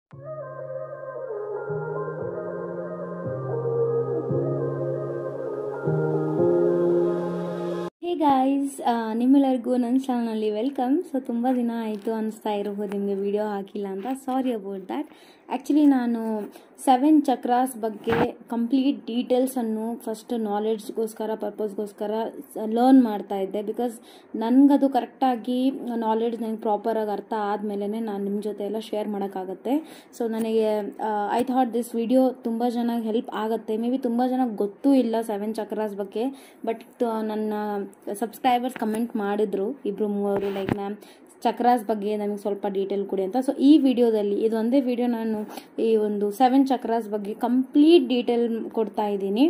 hey guys ನಿಮ್ಮೆಲ್ಲರಿಗೂ ನನ್ನ ಚಾನಲಲ್ಲಿ ವೆಲ್ಕಮ್ ಸೊ ತುಂಬ ದಿನ ಆಯಿತು ಅನಿಸ್ತಾ ಇರಬಹುದು ನಿಮಗೆ ವಿಡಿಯೋ ಹಾಕಿಲ್ಲ ಅಂತ ಸಾರಿ ಅಬೌಟ್ ದ್ಯಾಟ್ ಆ್ಯಕ್ಚುಲಿ ನಾನು ಸೆವೆನ್ ಚಕ್ರಾಸ್ ಬಗ್ಗೆ ಕಂಪ್ಲೀಟ್ ಡೀಟೇಲ್ಸನ್ನು ಫಸ್ಟ್ ನಾಲೆಡ್ಜ್ಗೋಸ್ಕರ ಪರ್ಪಸ್ಗೋಸ್ಕರ ಲರ್ನ್ ಮಾಡ್ತಾ ಇದ್ದೆ ಬಿಕಾಸ್ ನನಗದು ಕರೆಕ್ಟಾಗಿ ನಾಲೆಡ್ಜ್ ನನಗೆ ಪ್ರಾಪರಾಗಿ ಅರ್ಥ ಆದಮೇಲೆ ನಾನು ನಿಮ್ಮ ಜೊತೆ ಎಲ್ಲ ಶೇರ್ ಮಾಡೋಕ್ಕಾಗತ್ತೆ ಸೊ ನನಗೆ ಐ ಥಾಟ್ ದಿಸ್ ವಿಡಿಯೋ ತುಂಬ ಜನಕ್ಕೆ ಹೆಲ್ಪ್ ಆಗುತ್ತೆ ಮೇ ಬಿ ತುಂಬ ಜನಕ್ಕೆ ಗೊತ್ತೂ ಇಲ್ಲ ಸೆವೆನ್ ಚಕ್ರಾಸ್ ಬಗ್ಗೆ ಬಟ್ ನನ್ನ ಸಬ್ಸ್ಕ್ರೈಬರ್ಸ್ ಕಮೆಂಟ್ ಮಾಡಿದ್ರು ಇಬ್ಬರು ಮೂವರು ಲೈಕ್ ಮ್ಯಾಮ್ ಚಕ್ರಾಸ್ ಬಗ್ಗೆ ನಮಗೆ ಸ್ವಲ್ಪ ಡೀಟೇಲ್ ಕೊಡಿ ಅಂತ ಸೊ ಈ ವಿಡಿಯೋದಲ್ಲಿ ಇದು ಒಂದೇ ವಿಡಿಯೋ ನಾನು ಈ ಒಂದು ಸೆವೆನ್ ಚಕ್ರಾಸ್ ಬಗ್ಗೆ ಕಂಪ್ಲೀಟ್ ಡೀಟೇಲ್ ಕೊಡ್ತಾ ಇದ್ದೀನಿ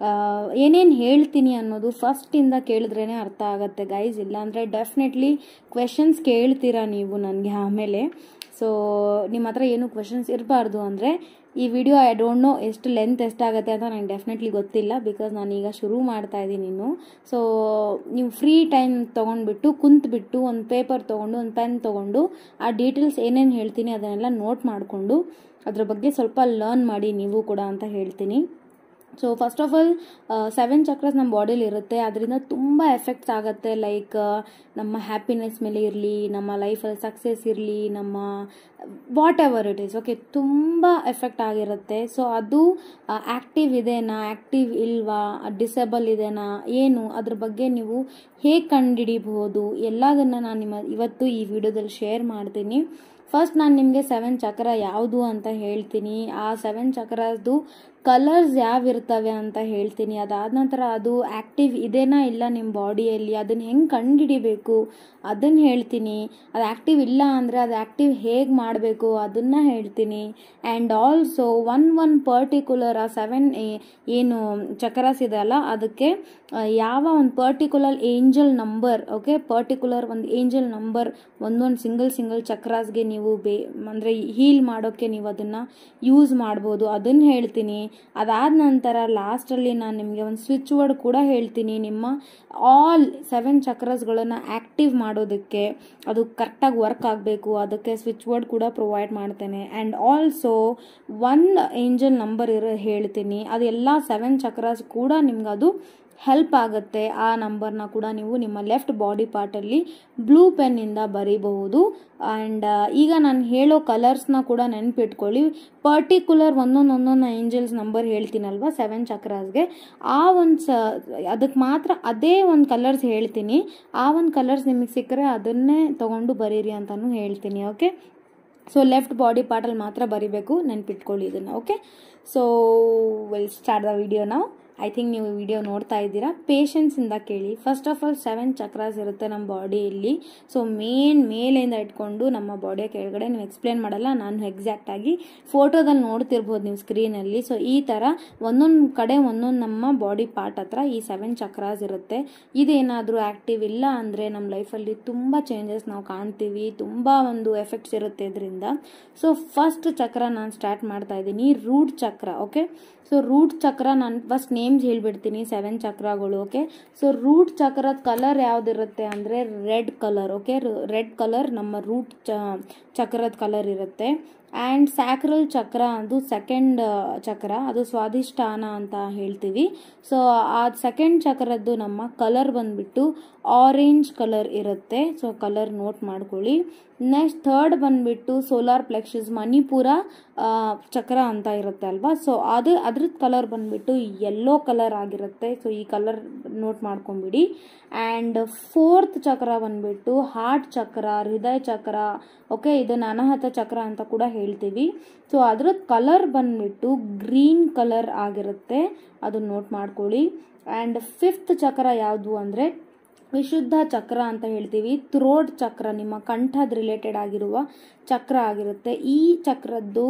ಏನೇನು ಹೇಳ್ತೀನಿ ಅನ್ನೋದು ಫಸ್ಟಿಂದ ಕೇಳಿದ್ರೇ ಅರ್ಥ ಆಗುತ್ತೆ ಗೈಸ್ ಇಲ್ಲಾಂದರೆ ಡೆಫಿನೆಟ್ಲಿ ಕ್ವೆಶನ್ಸ್ ಕೇಳ್ತೀರಾ ನೀವು ನನಗೆ ಆಮೇಲೆ ಸೊ ನಿಮ್ಮ ಹತ್ರ ಏನು ಕ್ವೆಶನ್ಸ್ ಇರಬಾರ್ದು ಅಂದರೆ ಈ ವಿಡಿಯೋ ಐ ಡೋಂಟ್ ನೋ ಎಷ್ಟು ಲೆಂತ್ ಎಷ್ಟಾಗುತ್ತೆ ಅಂತ ನಂಗೆ ಡೆಫಿನೆಟ್ಲಿ ಗೊತ್ತಿಲ್ಲ ಬಿಕಾಸ್ ನಾನೀಗ ಶುರು ಮಾಡ್ತಾ ಇದ್ದೀನಿ ಇನ್ನು ಸೊ ನೀವು ಫ್ರೀ ಟೈಮ್ ತೊಗೊಂಡ್ಬಿಟ್ಟು ಕುಂತ್ಬಿಟ್ಟು ಒಂದು ಪೇಪರ್ ತೊಗೊಂಡು ಒಂದು ಪೆನ್ ತೊಗೊಂಡು ಆ ಡೀಟೇಲ್ಸ್ ಏನೇನು ಹೇಳ್ತೀನಿ ಅದನ್ನೆಲ್ಲ ನೋಟ್ ಮಾಡಿಕೊಂಡು ಅದ್ರ ಬಗ್ಗೆ ಸ್ವಲ್ಪ ಲರ್ನ್ ಮಾಡಿ ನೀವು ಕೂಡ ಅಂತ ಹೇಳ್ತೀನಿ so first of all seven chakras ನಮ್ಮ ಬಾಡಿಲಿ ಇರುತ್ತೆ ಅದರಿಂದ ತುಂಬ ಎಫೆಕ್ಟ್ಸ್ ಆಗುತ್ತೆ ಲೈಕ್ ನಮ್ಮ ಹ್ಯಾಪಿನೆಸ್ ಮೇಲೆ ಇರಲಿ ನಮ್ಮ ಲೈಫಲ್ಲಿ ಸಕ್ಸಸ್ ಇರಲಿ ನಮ್ಮ whatever it is okay ತುಂಬ ಎಫೆಕ್ಟ್ ಆಗಿರುತ್ತೆ ಸೊ ಅದು ಆ್ಯಕ್ಟಿವ್ ಇದೆನಾ ಆ್ಯಕ್ಟಿವ್ ಇಲ್ವಾ ಡಿಸೇಬಲ್ ಇದೆನಾ ಏನು ಅದ್ರ ಬಗ್ಗೆ ನೀವು ಹೇಗೆ ಕಂಡುಹಿಡಿಬಹುದು ಎಲ್ಲದನ್ನು ನಾನು ನಿಮ್ಮ ಇವತ್ತು ಈ ವಿಡಿಯೋದಲ್ಲಿ ಶೇರ್ ಮಾಡ್ತೀನಿ ಫಸ್ಟ್ ನಾನು ನಿಮಗೆ ಸೆವೆನ್ ಚಕ್ರ ಯಾವುದು ಅಂತ ಹೇಳ್ತೀನಿ ಆ ಸೆವೆನ್ ಚಕ್ರದ್ದು ಕಲರ್ಸ್ ಯಾವಿರ್ತವೆ ಅಂತ ಹೇಳ್ತೀನಿ ಅದಾದ ನಂತರ ಅದು ಆ್ಯಕ್ಟಿವ್ ಇದೆನಾ ಇಲ್ಲ ನಿಮ್ಮ ಬಾಡಿಯಲ್ಲಿ ಅದನ್ನು ಹೆಂಗೆ ಕಂಡುಹಿಡಿಬೇಕು ಅದನ್ನು ಹೇಳ್ತೀನಿ ಅದು ಆ್ಯಕ್ಟಿವ್ ಇಲ್ಲ ಅಂದರೆ ಅದು ಆ್ಯಕ್ಟಿವ್ ಹೇಗೆ ಮಾಡಬೇಕು ಅದನ್ನು ಹೇಳ್ತೀನಿ and also one one particular ಆ ಸೆವೆನ್ ಏನು ಚಕ್ರಾಸ್ ಇದೆಯಲ್ಲ ಅದಕ್ಕೆ ಯಾವ ಒಂದು particular angel number okay particular ಒಂದು ಏಂಜಲ್ ನಂಬರ್ ಒಂದೊಂದು ಸಿಂಗಲ್ ಸಿಂಗಲ್ ಚಕ್ರಾಸ್ಗೆ ನೀವು ಬೇ ಅಂದರೆ ಹೀಲ್ ಮಾಡೋಕ್ಕೆ ನೀವು ಅದನ್ನು ಯೂಸ್ ಮಾಡ್ಬೋದು ಅದನ್ನು ಹೇಳ್ತೀನಿ ಅದಾದ ನಂತರ ಲಾಸ್ಟಲ್ಲಿ ನಾನು ನಿಮಗೆ ಒಂದು ಸ್ವಿಚ್ ವರ್ಡ್ ಕೂಡ ಹೇಳ್ತೀನಿ ನಿಮ್ಮ ಆಲ್ ಸೆವೆನ್ ಚಕ್ರಸ್ಗಳನ್ನು ಆ್ಯಕ್ಟಿವ್ ಮಾಡೋದಕ್ಕೆ ಅದು ಕರೆಕ್ಟಾಗಿ ವರ್ಕ್ ಆಗಬೇಕು ಅದಕ್ಕೆ ಸ್ವಿಚ್ ವರ್ಡ್ ಕೂಡ ಪ್ರೊವೈಡ್ ಮಾಡ್ತೇನೆ and also one angel number ಇರೋ ಹೇಳ್ತೀನಿ ಅದು ಎಲ್ಲ ಸೆವೆನ್ ಚಕ್ರಾಸ್ ಕೂಡ ನಿಮ್ಗೆ ಅದು ಹೆಲ್ಪ್ ಆಗುತ್ತೆ ಆ ನಂಬರ್ನ ಕೂಡ ನೀವು ನಿಮ್ಮ ಲೆಫ್ಟ್ ಬಾಡಿ ಪಾರ್ಟಲ್ಲಿ ಬ್ಲೂ ಪೆನ್ನಿಂದ ಬರೀಬಹುದು ಆ್ಯಂಡ್ ಈಗ ನಾನು ಹೇಳೋ ಕಲರ್ಸ್ನ ಕೂಡ ನೆನಪಿಟ್ಕೊಳ್ಳಿ ಪರ್ಟಿಕ್ಯುಲರ್ ಒಂದೊಂದು ಒಂದೊಂದು ಏಂಜಲ್ಸ್ ನಂಬರ್ ಹೇಳ್ತೀನಲ್ವ ಸೆವೆನ್ ಚಕ್ರಾಸ್ಗೆ ಆ ಒಂದು ಸ ಅದಕ್ಕೆ ಮಾತ್ರ ಅದೇ ಒಂದು ಕಲರ್ಸ್ ಹೇಳ್ತೀನಿ ಆ ಒಂದು ಕಲರ್ಸ್ ನಿಮಗೆ ಸಿಕ್ಕರೆ ಅದನ್ನೇ ತೊಗೊಂಡು ಬರೀರಿ ಅಂತಲೂ ಹೇಳ್ತೀನಿ ಓಕೆ ಸೊ ಲೆಫ್ಟ್ ಬಾಡಿ ಪಾರ್ಟಲ್ಲಿ ಮಾತ್ರ ಬರಿಬೇಕು ನೆನ್ಪಿಟ್ಕೊಳ್ಳಿ ಇದನ್ನು okay so will start the video ನಾವು ಐ ಥಿಂಕ್ ನೀವು ವಿಡಿಯೋ ನೋಡ್ತಾ ಇದ್ದೀರಾ ಪೇಷನ್ಸಿಂದ ಕೇಳಿ first of all seven chakras ಇರುತ್ತೆ ನಮ್ಮ ಬಾಡಿಯಲ್ಲಿ ಸೊ ಮೇನ್ ಮೇಲಿಂದ ಇಟ್ಕೊಂಡು ನಮ್ಮ ಬಾಡಿಯ ಕೆಳಗಡೆ ನೀವು ಎಕ್ಸ್ಪ್ಲೇನ್ ಮಾಡಲ್ಲ ನಾನು ಎಕ್ಸಾಕ್ಟಾಗಿ ಫೋಟೋದಲ್ಲಿ ನೋಡ್ತಿರ್ಬೋದು ನೀವು ಸ್ಕ್ರೀನಲ್ಲಿ ಸೊ ಈ ಥರ ಒಂದೊಂದು ಕಡೆ ಒಂದೊಂದು ನಮ್ಮ ಬಾಡಿ ಪಾರ್ಟ್ ಹತ್ರ ಈ ಸೆವೆನ್ ಚಕ್ರಾಸ್ ಇರುತ್ತೆ ಇದೇನಾದರೂ ಆ್ಯಕ್ಟಿವ್ ಇಲ್ಲ ಅಂದರೆ ನಮ್ಮ ಲೈಫಲ್ಲಿ ತುಂಬ ಚೇಂಜಸ್ ನಾವು ಕಾಣ್ತೀವಿ ತುಂಬ ಒಂದು ಎಫೆಕ್ಟ್ಸ್ ಇರುತ್ತೆ ಇದರಿಂದ ಸೊ ಫಸ್ಟ್ ಚಕ್ರ ನಾನು ಸ್ಟಾರ್ಟ್ ಮಾಡ್ತಾ ಇದ್ದೀನಿ ರೂಟ್ ಚಕ್ರ ಓಕೆ ಸೊ ರೂಟ್ ಚಕ್ರ ನಾನು ಫಸ್ಟ್ ನೇಮ್ಸ್ ಹೇಳ್ಬಿಡ್ತೀನಿ ಸೆವೆನ್ ಚಕ್ರಗಳು ಓಕೆ ಸೊ ರೂಟ್ ಚಕ್ರದ ಕಲರ್ ಯಾವುದಿರುತ್ತೆ ಅಂದರೆ red colour okay red colour ನಮ್ಮ ರೂಟ್ ಚ ಚಕ್ರದ ಕಲರ್ ಇರುತ್ತೆ ಆ್ಯಂಡ್ ಸ್ಯಾಕ್ರಲ್ ಚಕ್ರ ಅದು ಸೆಕೆಂಡ್ ಚಕ್ರ ಅದು ಸ್ವಾದಿಷ್ಠಾನ ಅಂತ ಹೇಳ್ತೀವಿ ಸೊ ಆ ಸೆಕೆಂಡ್ ಚಕ್ರದ್ದು ನಮ್ಮ ಕಲರ್ ಬಂದ್ಬಿಟ್ಟು ಆರೆಂಜ್ ಕಲರ್ ಇರುತ್ತೆ ಸೊ ಕಲರ್ ನೋಟ್ ಮಾಡ್ಕೊಳ್ಳಿ ನೆಕ್ಸ್ಟ್ ಥರ್ಡ್ ಬಂದ್ಬಿಟ್ಟು ಸೋಲಾರ್ ಪ್ಲೆಕ್ಸಸ್ ಮಣಿಪುರ ಚಕ್ರ ಅಂತ ಇರುತ್ತೆ ಅಲ್ವಾ ಸೊ ಅದು ಅದ್ರದ್ದು ಕಲರ್ ಬಂದ್ಬಿಟ್ಟು ಯೆಲ್ಲೋ ಕಲರ್ ಆಗಿರುತ್ತೆ ಸೊ ಈ ಕಲರ್ ನೋಟ್ ಮಾಡ್ಕೊಂಬಿಡಿ ಆ್ಯಂಡ್ ಫೋರ್ತ್ ಚಕ್ರ ಬಂದ್ಬಿಟ್ಟು ಹಾರ್ಟ್ ಚಕ್ರ ಹೃದಯ ಚಕ್ರ ಓಕೆ ಇದನ್ನು ಅನಾಹತ ಚಕ್ರ ಅಂತ ಕೂಡ ಹೇಳ್ತೀವಿ ಸೊ ಅದ್ರದ್ದು ಕಲರ್ ಬಂದ್ಬಿಟ್ಟು ಗ್ರೀನ್ ಕಲರ್ ಆಗಿರುತ್ತೆ ಅದನ್ನ ನೋಟ್ ಮಾಡ್ಕೊಳ್ಳಿ ಆ್ಯಂಡ್ ಫಿಫ್ತ್ ಚಕ್ರ ಯಾವುದು ಅಂದರೆ ವಿಶುದ್ಧ ಚಕ್ರ ಅಂತ ಹೇಳ್ತೀವಿ ಥ್ರೋಟ್ ಚಕ್ರ ನಿಮ್ಮ ಕಂಠದ ರಿಲೇಟೆಡ್ ಆಗಿರುವ ಚಕ್ರ ಆಗಿರುತ್ತೆ ಈ ಚಕ್ರದ್ದು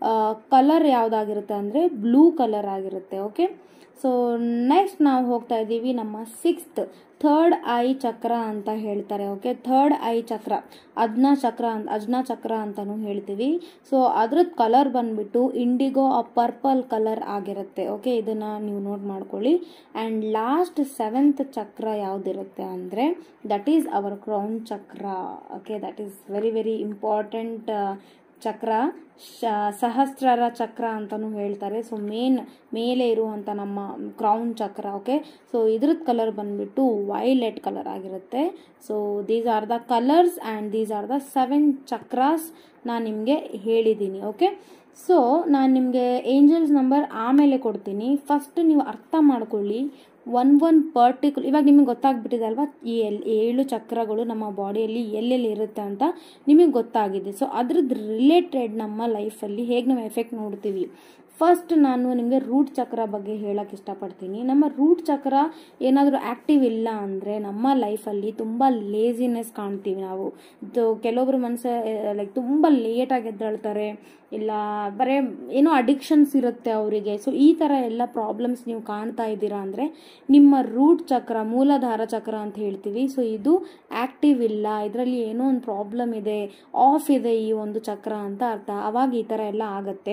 ಕಲರ್ ಯಾವುದಾಗಿರುತ್ತೆ ಅಂದರೆ ಬ್ಲೂ ಕಲರ್ ಆಗಿರುತ್ತೆ ಓಕೆ ಸೊ ನೆಕ್ಸ್ಟ್ ನಾವು ಹೋಗ್ತಾ ಇದ್ದೀವಿ ನಮ್ಮ ಸಿಕ್ಸ್ತ್ ಥರ್ಡ್ ಐ ಚಕ್ರ ಅಂತ ಹೇಳ್ತಾರೆ ಓಕೆ ಥರ್ಡ್ ಐ ಚಕ್ರ ಅಜ್ನ ಚಕ್ರ ಅಂತ ಅಜ್ನ ಚಕ್ರ ಅಂತಲೂ ಹೇಳ್ತೀವಿ ಸೊ ಅದ್ರದ್ದು ಕಲರ್ ಬಂದ್ಬಿಟ್ಟು ಇಂಡಿಗೋ ಆ ಪರ್ಪಲ್ ಕಲರ್ ಆಗಿರುತ್ತೆ ಓಕೆ ಇದನ್ನು ನೀವು ನೋಟ್ ಮಾಡ್ಕೊಳ್ಳಿ ಆ್ಯಂಡ್ ಲಾಸ್ಟ್ ಸೆವೆಂತ್ ಚಕ್ರ ಯಾವುದಿರುತ್ತೆ ಅಂದರೆ that is our crown chakra okay that is very very important chakra ಶ- ಸಹಸ್ರಾರ ಚಕ್ರ ಅಂತಲೂ ಹೇಳ್ತಾರೆ ಸೊ ಮೇನ್ ಮೇಲೆ ಇರುವಂಥ ನಮ್ಮ ಕ್ರೌನ್ ಚಕ್ರ ಓಕೆ ಸೊ ಇದ್ರದ್ದು ಕಲರ್ ಬಂದ್ಬಿಟ್ಟು ವೈಲೆಟ್ ಕಲರ್ ಆಗಿರುತ್ತೆ so these are the colours and these are the seven chakras ನಾನು ನಿಮಗೆ ಹೇಳಿದ್ದೀನಿ ಓಕೆ ಸೊ ನಾನು ನಿಮಗೆ ಏಂಜಲ್ಸ್ ನಂಬರ್ ಆಮೇಲೆ ಕೊಡ್ತೀನಿ ಫಸ್ಟ್ ನೀವು ಅರ್ಥ ಮಾಡ್ಕೊಳ್ಳಿ ಒನ್ ಒನ್ ಪರ್ಟಿಕ್ಯುಲ್ ಇವಾಗ ನಿಮಗೆ ಗೊತ್ತಾಗ್ಬಿಟ್ಟಿದೆ ಅಲ್ವಾ ಈ ಎಲ್ ಏಳು ಚಕ್ರಗಳು ನಮ್ಮ ಬಾಡಿಯಲ್ಲಿ ಎಲ್ಲೆಲ್ಲಿ ಇರುತ್ತೆ ಅಂತ ನಿಮಗೆ ಗೊತ್ತಾಗಿದೆ ಸೊ ಅದ್ರದ್ದು ರಿಲೇಟೆಡ್ ನಮ್ಮ ಲೈಫಲ್ಲಿ ಹೇಗೆ ನಾವು ಎಫೆಕ್ಟ್ ನೋಡ್ತೀವಿ ಫಸ್ಟ್ ನಾನು ನಿಮಗೆ ರೂಟ್ ಚಕ್ರ ಬಗ್ಗೆ ಹೇಳಕ್ಕೆ ಇಷ್ಟಪಡ್ತೀನಿ ನಮ್ಮ ರೂಟ್ ಚಕ್ರ ಏನಾದರೂ ಆ್ಯಕ್ಟಿವ್ ಇಲ್ಲ ಅಂದರೆ ನಮ್ಮ ಲೈಫಲ್ಲಿ ತುಂಬ ಲೇಸಿನೆಸ್ ಕಾಣ್ತೀವಿ ನಾವು ಇದು ಕೆಲವೊಬ್ರು ಮನಸ್ಸು ಲೈಕ್ ತುಂಬ ಲೇಟಾಗಿ ಎದ್ದೇಳ್ತಾರೆ ಇಲ್ಲ ಬರೇ ಏನೋ ಅಡಿಕ್ಷನ್ಸ್ ಇರುತ್ತೆ ಅವರಿಗೆ ಸೊ ಈ ಥರ ಎಲ್ಲ ಪ್ರಾಬ್ಲಮ್ಸ್ ನೀವು ಕಾಣ್ತಾ ಇದ್ದೀರಾ ಅಂದರೆ ನಿಮ್ಮ ರೂಟ್ ಚಕ್ರ ಮೂಲಾಧಾರ ಚಕ್ರ ಅಂತ ಹೇಳ್ತೀವಿ ಸೊ ಇದು ಆ್ಯಕ್ಟಿವ್ ಇಲ್ಲ ಇದರಲ್ಲಿ ಏನೋ ಒಂದು ಪ್ರಾಬ್ಲಮ್ ಇದೆ ಆಫ್ ಇದೆ ಈ ಒಂದು ಚಕ್ರ ಅಂತ ಅರ್ಥ ಅವಾಗ ಈ ಥರ ಎಲ್ಲ ಆಗತ್ತೆ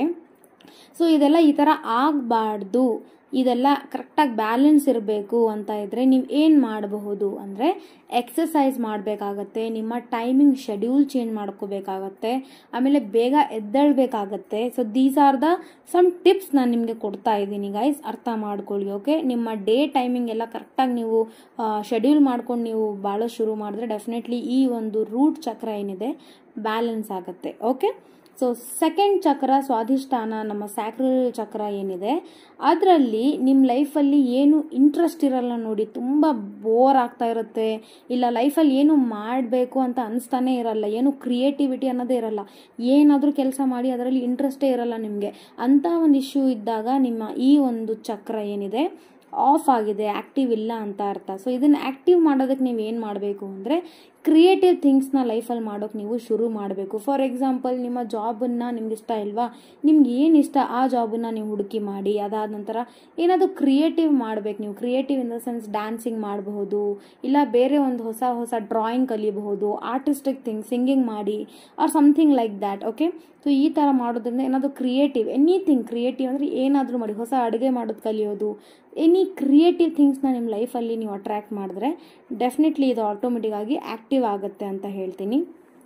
ಸೊ ಇದೆಲ್ಲ ಈ ಥರ ಆಗಬಾರ್ದು ಇದೆಲ್ಲ ಕರೆಕ್ಟಾಗಿ ಬ್ಯಾಲೆನ್ಸ್ ಇರಬೇಕು ಅಂತ ಇದ್ದರೆ ನೀವು ಏನು ಮಾಡಬಹುದು ಅಂದರೆ ಎಕ್ಸಸೈಸ್ ಮಾಡಬೇಕಾಗತ್ತೆ ನಿಮ್ಮ ಟೈಮಿಂಗ್ ಶೆಡ್ಯೂಲ್ ಚೇಂಜ್ ಮಾಡ್ಕೋಬೇಕಾಗತ್ತೆ ಆಮೇಲೆ ಬೇಗ ಎದ್ದೇಳಬೇಕಾಗತ್ತೆ so these are the some tips ನಾನು ನಿಮಗೆ ಕೊಡ್ತಾ ಇದ್ದೀನಿ ಗೈಸ್ ಅರ್ಥ ಮಾಡ್ಕೊಳ್ಳಿ ಓಕೆ ನಿಮ್ಮ ಡೇ ಟೈಮಿಂಗ್ ಎಲ್ಲ ಕರೆಕ್ಟಾಗಿ ನೀವು ಶೆಡ್ಯೂಲ್ ಮಾಡ್ಕೊಂಡು ನೀವು ಬಾಳೋ ಶುರು ಮಾಡಿದ್ರೆ ಡೆಫಿನೆಟ್ಲಿ ಈ ಒಂದು ರೂಟ್ ಚಕ್ರ ಏನಿದೆ ಬ್ಯಾಲೆನ್ಸ್ ಆಗುತ್ತೆ ಓಕೆ ಸೊ ಸೆಕೆಂಡ್ ಚಕ್ರ ಸ್ವಾಧಿಷ್ಠಾನ ನಮ್ಮ ಸ್ಯಾಕ್ರಲ್ ಚಕ್ರ ಏನಿದೆ ಅದರಲ್ಲಿ ನಿಮ್ಮ ಲೈಫಲ್ಲಿ ಏನು ಇಂಟ್ರೆಸ್ಟ್ ಇರಲ್ಲ ನೋಡಿ ತುಂಬ ಬೋರ್ ಆಗ್ತಾ ಇರುತ್ತೆ ಇಲ್ಲ ಲೈಫಲ್ಲಿ ಏನು ಮಾಡಬೇಕು ಅಂತ ಅನಿಸ್ತಾನೆ ಇರಲ್ಲ ಏನು ಕ್ರಿಯೇಟಿವಿಟಿ ಅನ್ನೋದೇ ಇರಲ್ಲ ಏನಾದರೂ ಕೆಲಸ ಮಾಡಿ ಅದರಲ್ಲಿ ಇಂಟ್ರೆಸ್ಟೇ ಇರಲ್ಲ ನಿಮಗೆ ಅಂಥ ಒಂದು ಇಶ್ಯೂ ಇದ್ದಾಗ ನಿಮ್ಮ ಈ ಒಂದು ಚಕ್ರ ಏನಿದೆ ಆಫ್ ಆಗಿದೆ ಆ್ಯಕ್ಟಿವ್ ಇಲ್ಲ ಅಂತ ಅರ್ಥ ಸೊ ಇದನ್ನು ಆ್ಯಕ್ಟಿವ್ ಮಾಡೋದಕ್ಕೆ ನೀವು ಏನು ಮಾಡಬೇಕು ಅಂದರೆ ಕ್ರಿಯೇಟಿವ್ ಥಿಂಗ್ಸ್ನ ಲೈಫಲ್ಲಿ ಮಾಡೋಕೆ ನೀವು ಶುರು ಮಾಡಬೇಕು ಫಾರ್ ಎಕ್ಸಾಂಪಲ್ ನಿಮ್ಮ ಜಾಬನ್ನು ನಿಮ್ಗೆ ಇಷ್ಟ ಇಲ್ವಾ ನಿಮ್ಗೆ ಏನು ಇಷ್ಟ ಆ ಜಾಬನ್ನು ನೀವು ಹುಡುಕಿ ಮಾಡಿ ಅದಾದ ನಂತರ ಏನಾದರೂ ಕ್ರಿಯೇಟಿವ್ ಮಾಡಬೇಕು ನೀವು creative in the sense dancing ಮಾಡಬಹುದು ಇಲ್ಲ ಬೇರೆ ಒಂದು ಹೊಸ ಹೊಸ ಡ್ರಾಯಿಂಗ್ ಕಲಿಯಬಹುದು ಆರ್ಟಿಸ್ಟಿಕ್ ಥಿಂಗ್ ಸಿಂಗಿಂಗ್ ಮಾಡಿ or something like that okay so ಈ ಥರ ಮಾಡೋದ್ರಿಂದ ಏನಾದರೂ ಕ್ರಿಯೇಟಿವ್ ಎನಿಥಿಂಗ್ ಕ್ರಿಯೇಟಿವ್ ಅಂದರೆ ಏನಾದರೂ ಮಾಡಿ ಹೊಸ ಅಡುಗೆ ಮಾಡೋದು ಕಲಿಯೋದು ಎನಿ ಕ್ರಿಯೇಟಿವ್ ಥಿಂಗ್ಸ್ನ ನಿಮ್ಮ ಲೈಫಲ್ಲಿ ನೀವು ಅಟ್ರ್ಯಾಕ್ಟ್ ಮಾಡಿದ್ರೆ ಡೆಫಿನೆಟ್ಲಿ ಇದು ಆಟೋಮೆಟಿಕ್ ಆಗಿ ಆ್ಯಕ್ಟಿವ್ ಆಗುತ್ತೆ ಅಂತ ಹೇಳ್ತೀನಿ